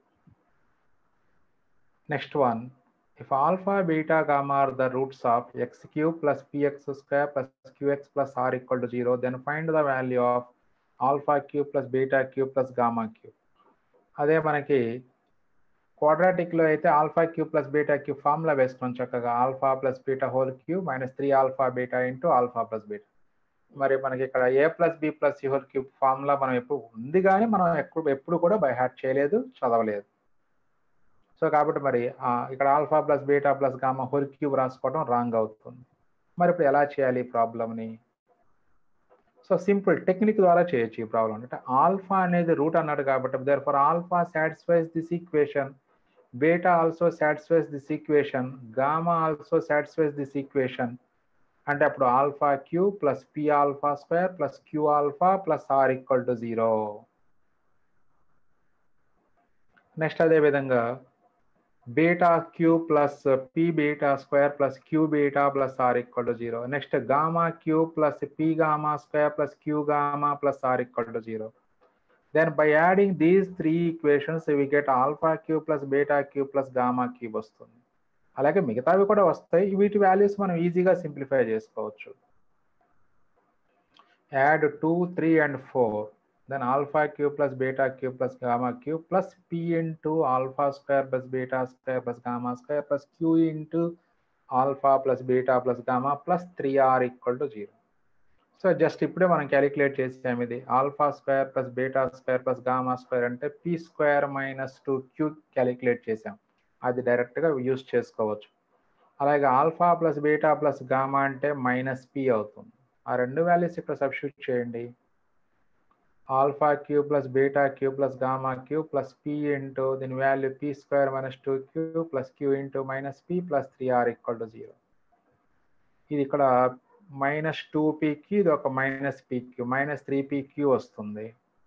Next one if alpha, beta, gamma are the roots of x cube plus px square plus qx plus r equal to 0, then find the value of alpha cube plus beta cube plus gamma cube. అదే మనకి quadratic లో అయితే alpha cube plus beta cube formula వేసుకున్నాం చక్కగా alpha plus beta whole cube minus three alpha beta into alpha plus beta మరి మనకి ఇక్కడ a plus b plus c whole cube formula మనం ఎప్పుడు ఉంది కానీ మనం ఎప్పుడు ఎప్పుడు కూడా బై హార్ట్ చేయలేదు చదవలేదు సో కాబట్టి మరి ఇక్కడ alpha plus beta plus gamma whole cube రాసుకోవడం రాంగ్ అవుతుంది మరి ఇప్పుడు ఎలా చేయాలి ఈ ప్రాబ్లమ్ని సో సింపుల్ టెక్నిక్ ద్వారా చేయొచ్చు ఈ ప్రాబ్లం అంటే ఆల్ఫా అనేది రూట్ అన్నాడు కాబట్టి there for alpha satisfies this equation beta also satisfies this equation gamma also satisfies this equation అంటే అప్పుడు alpha Q plus P alpha square plus Q alpha plus R equal to zero next అదే విధంగా beta Q plus P beta square plus Q beta plus R equal to zero next gamma Q plus P gamma square plus Q gamma plus R equal to zero then by adding these three equations we get alpha Q plus beta Q plus gamma cube వస్తుంది అలాగే మిగతావి కూడా వస్తాయి వీటి values మనం ఈజీగా simplify చేసుకోవచ్చు add two three and four then alpha cube plus beta cube plus gamma cube plus p into alpha square plus beta square plus gamma square plus q into alpha plus beta plus gamma plus 3r equal to 0. So just ఇప్పుడే మనం calculate చేసాం ఇది alpha square plus beta square plus gamma square అంటే P square minus two Q calculate చేసాం అది డైరెక్ట్గా use చేసుకోవచ్చు అలాగే alpha plus beta plus gamma అంటే మైనస్ పీ అవుతుంది ఆ రెండు వాల్యూస్ ఇక్కడ సబ్స్టిట్యూట్ చేయండి alpha cube plus beta cube plus gamma cube plus p into then value p square minus 2q plus q into minus p plus 3r equal to 0. ఇది ఇక్కడ minus two పీకి ఇది ఒక minus P Q minus three P Q వస్తుంది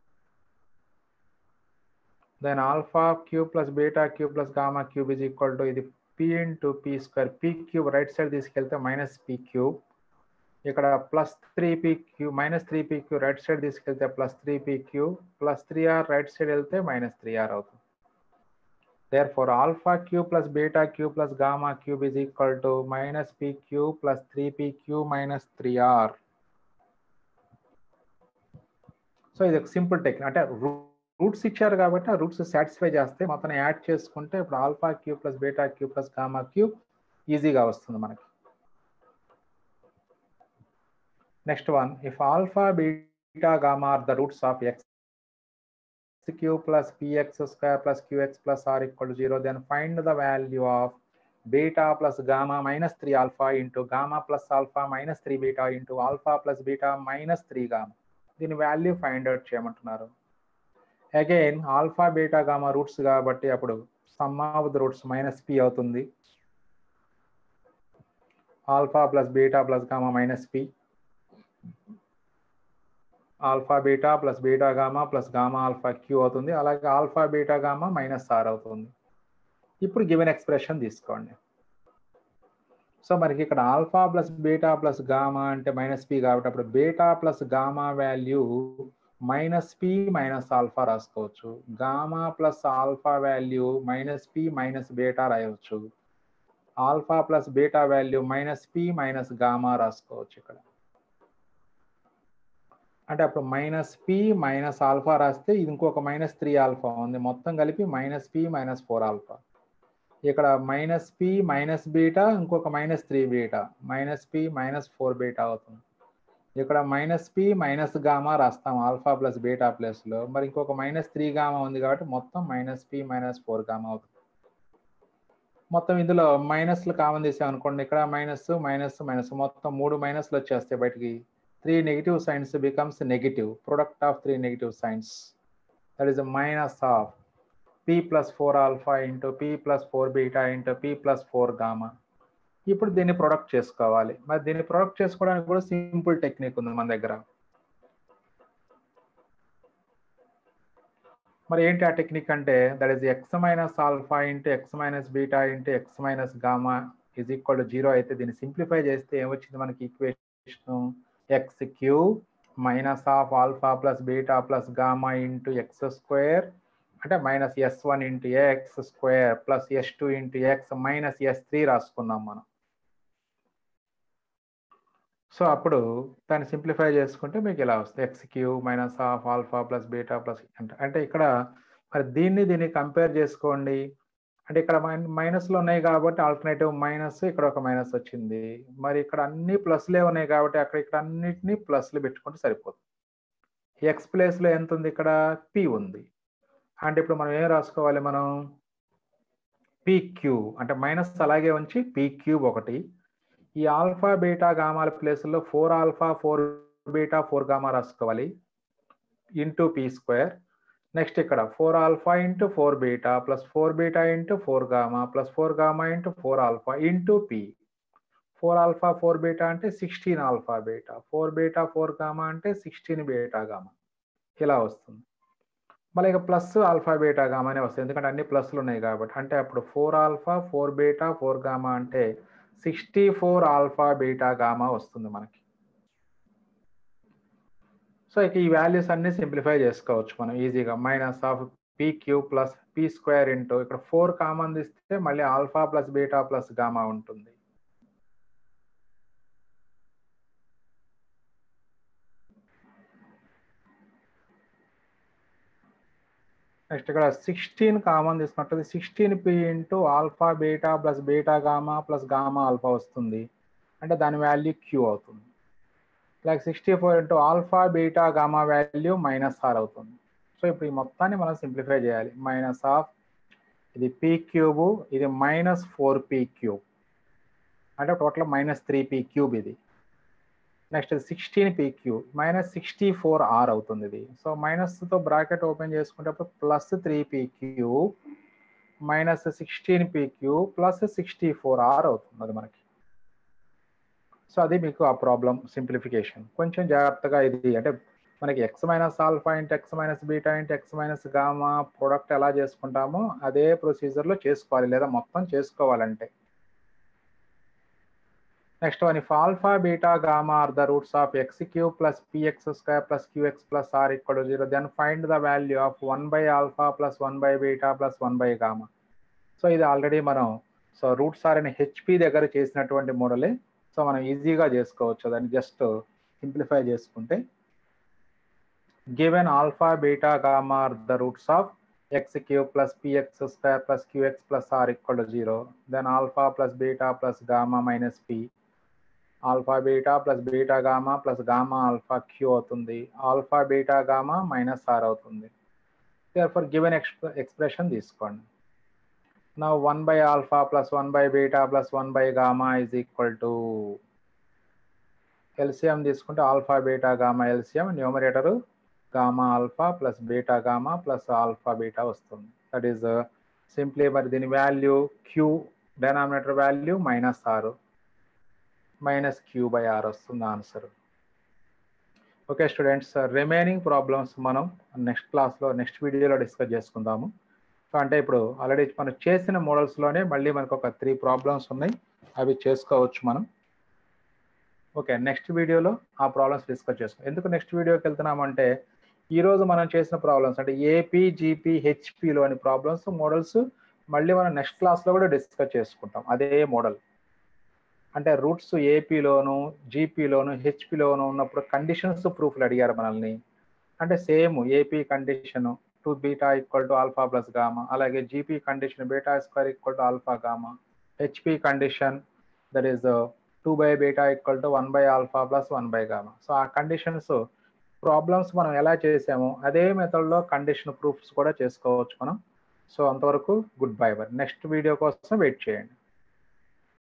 then alpha cube plus beta cube plus gamma cube is equal to ఇది P into P square P cube right side తీసుకెళ్తే minus P cube ఇక్కడ plus three P Q minus three P Q right side తీసుకెళ్తే plus three P Q plus three R right side వెళ్తే minus three R అవుతుంది there four alpha Q plus beta Q plus gamma cube is equal to minus P Q plus three P Q minus three R so ఇది ఒక simple technique అంటే roots ఇచ్చారు కాబట్టి ఆ roots satisfy చేస్తే మొత్తం add చేసుకుంటే ఇప్పుడు alpha Q plus beta Q plus gamma Q ఈజీగా వస్తుంది మనకి Next one, if alpha, beta, gamma are the roots of x cube plus px square plus qx plus r equal to 0, then find the value of beta plus gamma minus 3 alpha into gamma plus alpha minus 3 beta into alpha plus beta minus 3 gamma. దీని value find out చేయమంటున్నారు again alpha beta gamma roots కాబట్టి అప్పుడు sum of the roots minus P అవుతుంది alpha plus beta plus gamma minus P alpha beta plus beta gamma plus gamma alpha Q అవుతుంది అలాగే alpha beta gamma minus are అవుతుంది ఇప్పుడు given expression తీసుకోండి so మనకి ఇక్కడ alpha plus beta plus gamma అంటే minus P కాబట్టి అప్పుడు beta plus gamma value minus P minus alpha రాసుకోవచ్చు gamma plus alpha value minus P minus beta రాయవచ్చు alpha plus beta value minus P minus gamma రాసుకోవచ్చు ఇక్కడ అంటే అప్పుడు minus P minus alpha రాస్తే ఇది ఇంకొక మైనస్ త్రీ ఆల్ఫా ఉంది మొత్తం కలిపి minus P minus four alpha ఇక్కడ మైనస్ పి మైనస్ బీటా ఇంకొక minus three beta minus P minus four beta అవుతుంది ఇక్కడ మైనస్ పి మైనస్ గామా రాస్తాం ఆల్ఫా ప్లస్ బీటా ప్లస్లో మరి ఇంకొక మైనస్ త్రీ గామా ఉంది కాబట్టి మొత్తం minus P minus four gamma అవుతుంది మొత్తం ఇందులో మైనస్లు కామన్ తీసాం అనుకోండి ఇక్కడ మైనస్ మైనస్ మైనస్ మొత్తం మూడు మైనస్లు వచ్చేస్తాయి బయటికి three negative signs becomes negative product of three negative signs that is minus of P plus four alpha into P plus four beta into P plus four gamma ఇప్పుడు దీన్ని product చేసుకోవాలి మరి దీన్ని ప్రొడక్ట్ చేసుకోవడానికి కూడా సింపుల్ టెక్నిక్ ఉంది మన దగ్గర మరి ఏంటి ఆ టెక్నిక్ అంటే that is X minus alpha into X minus beta into X minus gamma is equal to zero అయితే దీన్ని సింప్లిఫై చేస్తే ఏమొచ్చింది మనకి equation X queue minus of alpha plus beta plus gamma into X square అంటే minus yes one into X square plus yes two into X minus yes three రాసుకుందాం మనం so అప్పుడు దాన్ని సింప్లిఫై చేసుకుంటే మీకు ఇలా వస్తుంది X queue minus of alpha plus beta plus అంటే అంటే ఇక్కడ మరి దీన్ని దీన్ని కంపేర్ చేసుకోండి అంటే ఇక్కడ మైనస్లు ఉన్నాయి కాబట్టి ఆల్టర్నేటివ్ మైనస్ ఇక్కడ ఒక మైనస్ వచ్చింది మరి ఇక్కడ అన్ని ప్లస్లే ఉన్నాయి కాబట్టి అక్కడ ఇక్కడ అన్నిటినీ ప్లస్లు పెట్టుకుంటే సరిపోతుంది ఎక్స్ ప్లేస్లో ఎంత ఉంది ఇక్కడ పి ఉంది అంటే ఇప్పుడు మనం ఏం రాసుకోవాలి మనం పీ క్యూ అంటే మైనస్ అలాగే ఉంచి పీ క్యూబ్ ఒకటి ఈ ఆల్ఫా బీటా గామాల ప్లేస్లో four alpha four beta four gamma రాసుకోవాలి ఇంటూ పీ స్క్వేర్ నెక్స్ట్ ఇక్కడ four alpha into four beta plus four beta into four gamma plus four gamma into four alpha into P four alpha four beta అంటే sixteen alpha beta four beta four gamma అంటే sixteen beta gamma ఇలా వస్తుంది మళ్ళీ ఇక plus alpha beta gamma అనే వస్తుంది ఎందుకంటే అన్ని ప్లస్లు ఉన్నాయి కాబట్టి అంటే అప్పుడు four alpha four beta four gamma అంటే sixty four alpha beta gamma వస్తుంది మనకి సో ఇక ఈ వాల్యూస్ అన్ని సింప్లిఫై చేసుకోవచ్చు మనం ఈజీగా minus of P Q plus P square into ఇక్కడ ఫోర్ కామన్ తీస్తే మళ్ళీ alpha plus beta plus gamma ఉంటుంది నెక్స్ట్ ఇక్కడ సిక్స్టీన్ కామన్ తీసుకున్నట్టు sixteen P into alpha beta plus beta gamma plus gamma alpha వస్తుంది అంటే దాని వాల్యూ క్యూ అవుతుంది like sixty four into alpha beta gamma value minus are అవుతుంది so ఇప్పుడు ఈ మొత్తాన్ని మనం సింప్లిఫై చేయాలి మైనస్ ఆఫ్ ఇది పీ క్యూబ్ ఇది మైనస్ ఫోర్ పీ క్యూబ్ అంటే total minus three P cube ఇది next sixteen P Q minus sixty four R అవుతుంది ఇది సో మైనస్తో బ్రాకెట్ ఓపెన్ చేసుకునేటప్పుడు plus three P Q minus sixteen P Q plus sixty four R అవుతుంది అది మనకి so అది మీకు ఆ ప్రాబ్లం సింప్లిఫికేషన్ కొంచెం జాగ్రత్తగా ఇది అంటే మనకి X minus alpha into X minus beta into X minus gamma product ఎలా చేసుకుంటామో అదే ప్రొసీజర్లో చేసుకోవాలి లేదా మొత్తం చేసుకోవాలంటే next one if alpha beta gamma are the roots of X Q plus P X square plus Q X plus R equal zero then find the value of one by alpha plus one by beta plus one by gamma so ఇది already మనం so roots are అని HP దగ్గర చేసినటువంటి మోడలే so మనం ఈజీగా చేసుకోవచ్చు దాన్ని జస్ట్ సింప్లిఫై చేసుకుంటే given alpha beta gamma are the roots of X Q plus P X square plus Q X plus R equal to zero then alpha plus beta plus gamma minus P alpha beta plus beta gamma plus gamma alpha Q అవుతుంది alpha beta gamma minus are అవుతుంది for given expression తీసుకోండి నా one by alpha plus one by beta plus one by gamma is equal to LCM తీసుకుంటే alpha beta gamma LCM numerator gamma alpha plus beta gamma plus alpha beta వస్తుంది that is simply మరి దీని value Q denominator value minus ఆరు minus Q by R వస్తుంది answer okay students remaining problems మనం next క్లాస్లో next వీడియోలో discuss చేసుకుందాము so అంటే ఇప్పుడు ఆల్రెడీ మనం చేసిన మోడల్స్లోనే మళ్ళీ మనకు ఒక త్రీ ప్రాబ్లమ్స్ ఉన్నాయి అవి చేసుకోవచ్చు మనం ఓకే నెక్స్ట్ వీడియోలో ఆ ప్రాబ్లమ్స్ డిస్కస్ చేసుకుందాం ఎందుకు నెక్స్ట్ వీడియోకి వెళ్తున్నామంటే ఈరోజు మనం చేసిన ప్రాబ్లమ్స్ అంటే ఏపీ జీపీ హెచ్పిలోని ప్రాబ్లమ్స్ మోడల్స్ మళ్ళీ మనం నెక్స్ట్ క్లాస్లో కూడా డిస్కస్ చేసుకుంటాం అదే మోడల్ అంటే రూట్స్ ఏపీలోను జీపీలోను హెచ్పిలోను ఉన్నప్పుడు కండిషన్స్ ప్రూఫ్లు అడిగారు మనల్ని అంటే same AP condition two beta equal to alpha plus gamma అలాగే GP condition beta square equal to alpha gamma HP condition that is two by beta equal to one by alpha plus one by gamma so ఆ conditions problems మనం ఎలా చేసామో అదే మెథడ్లో condition proofs కూడా చేసుకోవచ్చు మనం సో అంతవరకు good bye bye next video కోసం వెయిట్ చేయండి